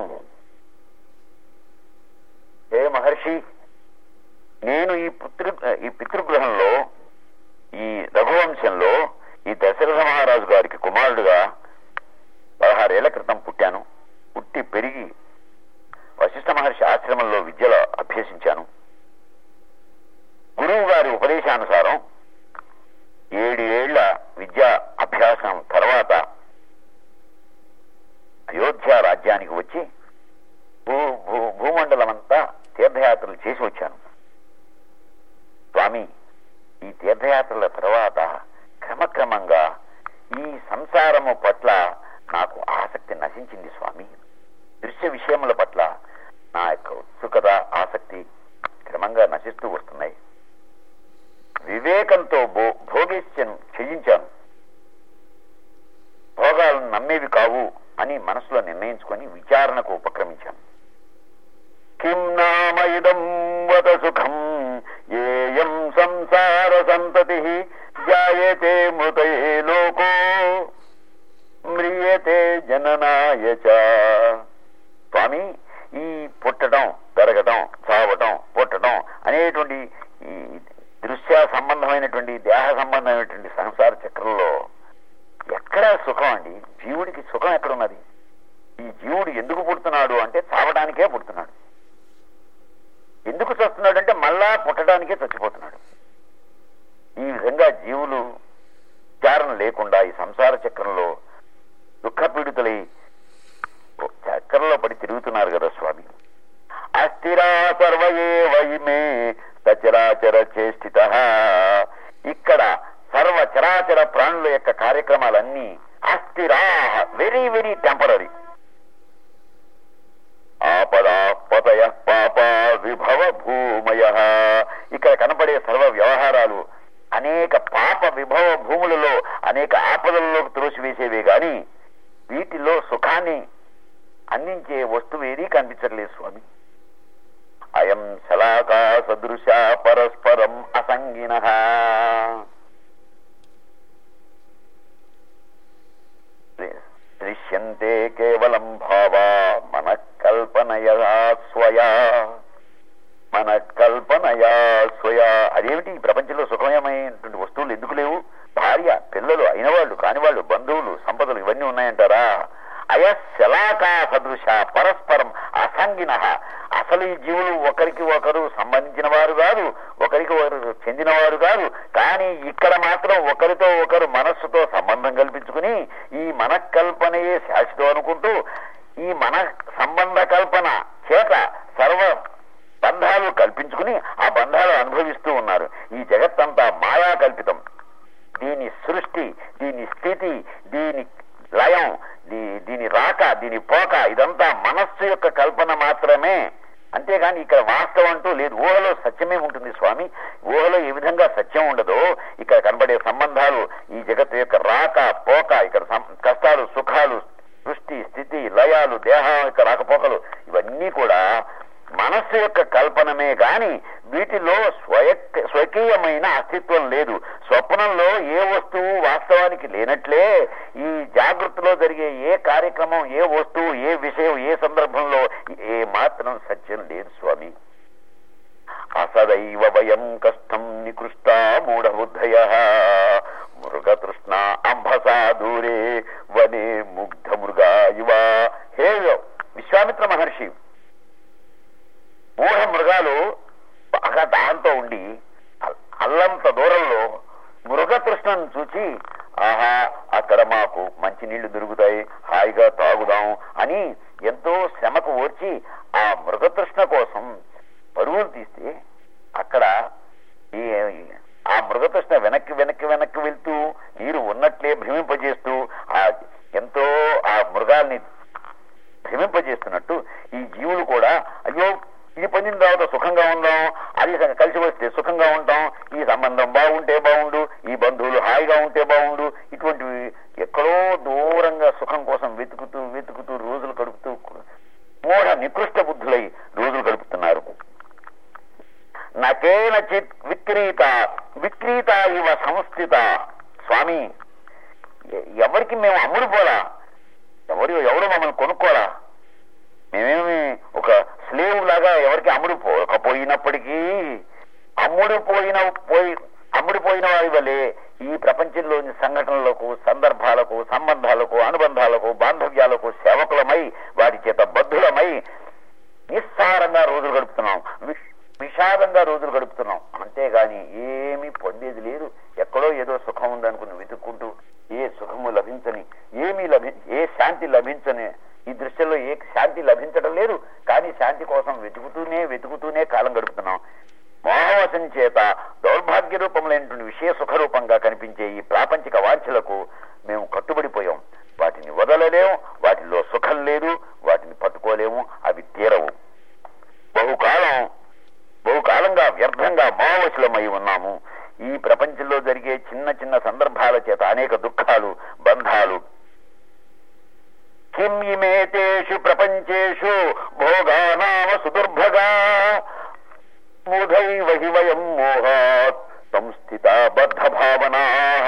ఏ మహర్షి నేను ఈ పుత్రు ఈ పితృగృహంలో ఈ రఘువంశంలో ఈ దశరథ మహారాజు గారికి కుమారుడుగా పదహారేళ్ల క్రితం పుట్టాను పుట్టి పెరిగి వశిష్ఠ మహర్షి ఆశ్రమంలో విద్యలో అభ్యసించాను గురువు గారి ఉపదేశానుసారం ఏడు ఏళ్ల విద్యా అభ్యాసం తర్వాత అయోధ్య రాజ్యానికి వచ్చి భూ భూ భూమండలం అంతా తీర్థయాత్రలు చేసి వచ్చాను స్వామి ఈ తీర్థయాత్రల తర్వాత క్రమక్రమంగా ఈ సంసారము పట్ల నాకు ఆసక్తి నశించింది స్వామి దృశ్య విషయముల పట్ల నా యొక్క ఉత్సుకత ఆసక్తి క్రమంగా నశిస్తూ వస్తున్నాయి వివేకంతో భో భోగేశ్యం చేయించాను భోగాలను నమ్మేవి కావు అని మనసులో నిర్ణయించుకొని విచారణకు ఉపక్రమించాను కిం నామ ఇదం వద సుఖం ఏయం సంసార సంతతి జాయతే మృతయే లోకో మ్రియతే జననాయ చ స్వామి ఈ పుట్టడం పెరగటం చావటం పుట్టడం అనేటువంటి ఈ దృశ్య సంబంధమైనటువంటి దేహ సంబంధమైనటువంటి సంసార చక్రంలో ఎక్కడ సుఖం అండి జీవుడికి సుఖం ఎక్కడున్నది ఈ జీవుడు ఎందుకు పుడుతున్నాడు అంటే చావడానికే పుడుతున్నాడు ఎందుకు చస్తున్నాడు అంటే మళ్ళా పుట్టడానికే చచ్చిపోతున్నాడు ఈ విధంగా జీవులు విచారణ లేకుండా ఈ సంసార చక్రంలో దుఃఖపీడితులై చక్రంలో పడి తిరుగుతున్నారు కదా స్వామి అస్థిరా సర్వయే వైమే సచరాచర చేష్టిత ఇక్కడ సర్వ చరాచర ప్రాణుల యొక్క కార్యక్రమాలన్నీ అస్థిరా వెరీ వెరీ టెంపరీ ఆపదాపతయ పాప విభవ భూమయ ఇక్కడ కనపడే సర్వ వ్యవహారాలు అనేక పాప విభవ భూములలో అనేక ఆపదలలోకి త్రోసివేసేవే గాని వీటిలో సుఖాన్ని అందించే వస్తువు ఏదీ కనిపించట్లేదు స్వామి అయం శలాకా సదృశ పరస్పరం అసంగిన దృశ్యంతే కేవలం భావా మన కల్పనయా స్వయా మన కల్పనయా స్వయా అదేమిటి ఈ ప్రపంచంలో సుఖమయమైనటువంటి వస్తువులు ఎందుకు లేవు భార్య పిల్లలు అయిన వాళ్ళు కాని వాళ్ళు బంధువులు సంపదలు ఇవన్నీ ఉన్నాయంటారా అయశలాకా సదృశ పరస్పరం అసంగిన అసలు ఈ జీవులు ఒకరికి ఒకరు సంబంధించిన వారు కాదు ఒకరికి ఒకరు చెందిన వారు కాదు కానీ ఇక్కడ మాత్రం ఒకరితో ఒకరు మనస్సుతో సంబంధం కల్పించుకుని ఈ మనకల్పనయే శాశ్వతం అనుకుంటూ ఈ మన సంబంధ కల్పన చేత సర్వ బంధాలు కల్పించుకుని ఆ బంధాలు అనుభవిస్తూ ఉన్నారు ఈ జగత్తంతా మాయా కల్పితం దీని సృష్టి దీని స్థితి దీని లయం దీ దీని రాక దీని పోక ఇదంతా మనస్సు యొక్క కల్పన మాత్రమే అంతేగాని ఇక్కడ వాస్తవం అంటూ లేదు ఊహలో సత్యమే ఉంటుంది స్వామి ఊహలో ఏ విధంగా సత్యం ఉండదో ఇక్కడ కనబడే సంబంధాలు ఈ జగత్తు యొక్క రాక పోక ఇక్కడ సం- కష్టాలు సుఖాలు సృష్టి స్థితి లయాలు దేహం యొక్క రాకపోకలు ఇవన్నీ కూడా మనస్సు యొక్క కల్పనమే గాని వీటిలో స్వయ స్వకీయమైన అస్తిత్వం లేదు స్వప్నంలో ఏ వస్తువు వాస్తవానికి లేనట్లే ఈ జాగృతిలో జరిగే ఏ కార్యక్రమం ఏ వస్తువు ఏ విషయం ఏ సందర్భంలో ఏ మాత్రం సత్యం లేదు స్వామి అసదైవ వయం కష్టం నికృష్టా మూఢబుద్ధయ మృగతృష్ణ అంబసా దూరే వనే ముగ్ధ మృగా ఇవ హే విశ్వామిత్ర మహర్షి మూఢ మృగాలు బాగా దాహంతో ఉండి అల్- అల్లంత దూరంలో మృగతృష్ణను చూచి ఆహా అక్కడ మాకు మంచి నీళ్లు దొరుకుతాయి హాయిగా తాగుదాం అని ఎంతో శ్రమకు ఓర్చి ఆ మృగతృష్ణ కోసం పరుగులు తీస్తే అక్కడ ఈ ఆ మృగతృష్ణ వెనక్కి వెనక్కి వెనక్కి వెళ్తూ నీరు ఉన్నట్లే భ్రమింపజేస్తూ ఆ ఎంతో ఆ మృగాల్ని భ్రమింపజేస్తున్నట్టు ఈ జీవులు కూడా అయ్యో ఇది పొందిన తర్వాత సుఖంగా ఉందాం అది స- కలిసి వస్తే సుఖంగా ఉంటాం ఈ సంబంధం బాగుంటే బాగుండు ఈ బంధువులు హాయిగా ఉంటే బాగుండు ఇటువంటివి ఎక్కడో దూరంగా సుఖం కోసం వెతుకుతూ వెతుకుతూ రోజులు గడుపుతూ మూఢ నికృష్ట బుద్ధులై రోజులు గడుపుతున్నారు నకేనచిత్ విక్రీత విక్రీత ఇవ సంస్థిత స్వామి ఎ- ఎవరికి మేము అమ్ముడు పోలా ఎవరు ఎవరు మమ్మల్ని కొనుక్కోరా మేమేమి ఒక స్లేవ్ లాగా ఎవరికి అమ్ముడు పోకపోయినప్పటికీ అమ్ముడు పోయిన పోయి అమ్ముడు పోయిన వారి వల్లే ఈ ప్రపంచంలోని సంఘటనలకు సందర్భాలకు సంబంధాలకు అనుబంధాలకు బాంధవ్యాలకు సేవకులమై వాటి చేత బద్ధులమై నిస్సారంగా రోజులు గడుపుతున్నాం వి- విషాదంగా రోజులు గడుపుతున్నాం అంతేగాని ఏమీ పొందేది లేదు ఎక్కడో ఏదో సుఖం ఉందనుకుని వెతుక్కుంటూ ఏ సుఖము లభించని ఏమీ లభి ఏ శాంతి లభించని ఈ దృశ్యంలో ఏ శాంతి లభించడం లేదు కానీ శాంతి కోసం వెతుకుతూనే వెతుకుతూనే కాలం గడుపుతున్నాం మోహవశం చేత దౌర్భాగ్య రూపములైనటువంటి విషయ సుఖ రూపంగా కనిపించే ఈ ప్రాపంచిక వాంఛలకు మేము కట్టుబడిపోయాం వాటిని వదలలేము వాటిలో సుఖం లేదు వాటిని పట్టుకోలేము అవి తీరవు బహుకాలం బహుకాలంగా వ్యర్థంగా మోహవశులమై ఉన్నాము ఈ ప్రపంచంలో జరిగే చిన్న చిన్న సందర్భాల చేత అనేక దుఃఖాలు బంధాలు కిం ఇమేతేషు ప్రపంచేషు భోగానామ సుదుర్భగా మూఢైవ హి వయం మోహాత్ సంస్థిత బద్ధ భావనా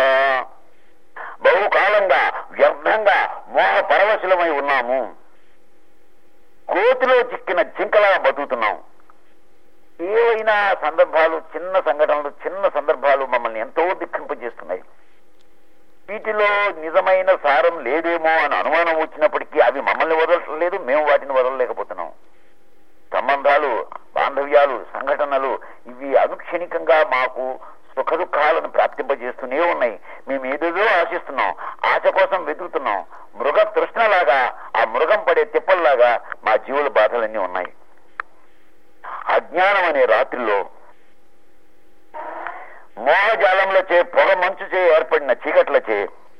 బహుకాలంగా వ్యర్థంగా మోహ పరవశులమై ఉన్నాము కోతిలో చిక్కిన జింకలా బతుకుతున్నాం ఏవైనా సందర్భాలు చిన్న సంఘటనలు చిన్న సందర్భాలు మమ్మల్ని ఎంతో దిక్కింపజేస్తున్నాయి వీటిలో నిజమైన సారం లేదేమో అని అనుమానం వచ్చినప్పటికీ అవి మమ్మల్ని వదలటం లేదు మేము వాటిని వదలలేకపోతున్నాం సంబంధాలు బాంధవ్యాలు సంఘటనలు ఇవి అనుక్షణికంగా మాకు సుఖ దుఃఖాలను ప్రాప్తింపజేస్తూనే ఉన్నాయి మేము ఏదేదో ఆశిస్తున్నాం ఆశ కోసం వెతుకుతున్నాం మృగ తృష్ణలాగా ఆ మృగం పడే తిప్పల్లాగా మా జీవుల బాధలన్నీ ఉన్నాయి అజ్ఞానం అనే రాత్రిలో మోహజాలంలో చే పొగ మంచు చే ఏర్పడిన చీకట్లచే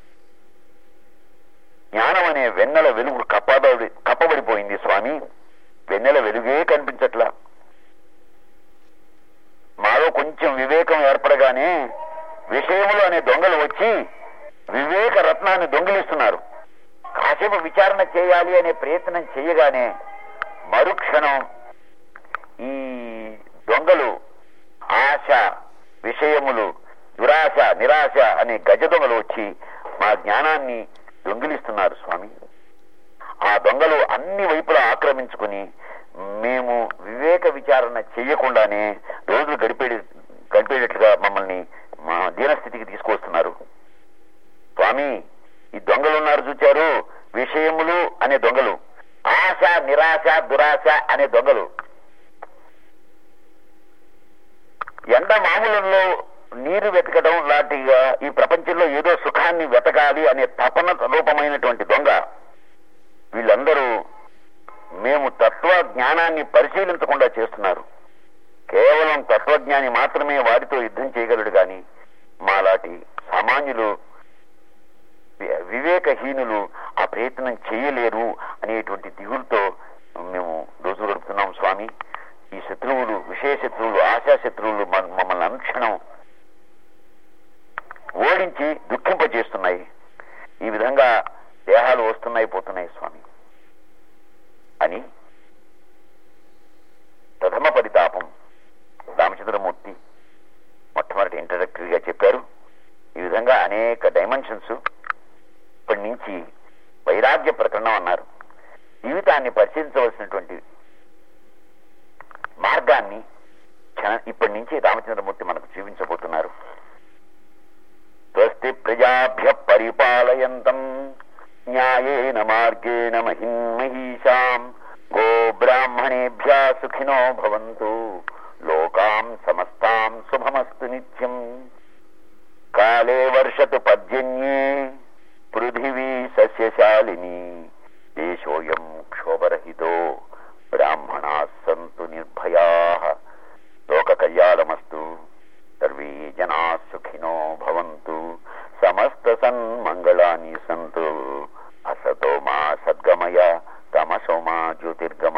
జ్ఞానం అనే వెన్నెల వెలుగు కప్పబడి కప్పబడిపోయింది స్వామి వెన్నెల వెలుగే కనిపించట్లా మాలో కొంచెం వివేకం ఏర్పడగానే విషయములు అనే దొంగలు వచ్చి వివేక రత్నాన్ని దొంగిలిస్తున్నారు కాసేపు విచారణ చేయాలి అనే ప్రయత్నం చేయగానే మరుక్షణం ఈ దొంగలు ఆశ విషయములు దురాశ నిరాశ అనే గజ దొంగలు వచ్చి మా జ్ఞానాన్ని దొంగిలిస్తున్నారు స్వామి ఆ దొంగలు అన్ని వైపులా ఆక్రమించుకుని మేము వివేక విచారణ చేయకుండానే రోజులు గడిపేది గడిపేటట్లుగా మమ్మల్ని మా దీనస్థితికి తీసుకొస్తున్నారు స్వామి ఈ దొంగలు ఉన్నారు చూచారు విషయములు అనే దొంగలు ఆశ నిరాశ దురాశ అనే దొంగలు ఎండ మామూలలో నీరు వెతకడం లాంటిగా ఈ ప్రపంచంలో ఏదో సుఖాన్ని వెతకాలి అనే తపన రూపమైనటువంటి దొంగ వీళ్ళందరూ మేము తత్వ జ్ఞానాన్ని పరిశీలించకుండా చేస్తున్నారు కేవలం తత్వజ్ఞాని మాత్రమే వారితో యుద్ధం చేయగలడు గాని మాలాంటి సామాన్యులు వి- వివేకహీనులు ఆ ప్రయత్నం చేయలేరు అనేటువంటి దిగులతో మేము రోజు గడుపుతున్నాం స్వామి ఈ శత్రువులు విషయ శత్రువులు ఆశా శత్రువులు మన- మమ్మల్ని అనుక్షణం ఓడించి దుఃఖింపజేస్తున్నాయి ఈ విధంగా దేహాలు వస్తున్నాయి పోతున్నాయి స్వామి అని ప్రథమ పరితాపం రామచంద్రమూర్తి మొట్టమొదటి ఇంట్రడక్టరీగా చెప్పారు ఈ విధంగా అనేక డైమెన్షన్స్ ఇప్పటి నుంచి వైరాగ్య ప్రకరణం అన్నారు జీవితాన్ని పరిశీలించవలసినటువంటి మార్గాన్ని క్షణ- ఇప్పటి నుంచి రామచంద్రమూర్తి మనకు చూపించబోతున్నారు స్వస్తి ప్రజాభ్య పరిపాలయంతం న్యాయేన మార్గేణ మహిన్మహీషాం గో బ్రాహ్మణేభ్య సుఖినో భవంతు లోకాం సమస్తాం శుభమస్తు నిత్యం కాలే వర్షతు పర్జన్యే పృథివీ సస్యశాలిని దేశోయం క్షోభరహితో బ్రాహ్మణా సంతు నిర్భయా లోక కళ్యాణమస్తు సర్వే జనా సుఖినో భవంతు సమస్త సన్మంగళాని సంతు అసతో మా సద్గమయ తమసో మా జ్యోతిర్గమయ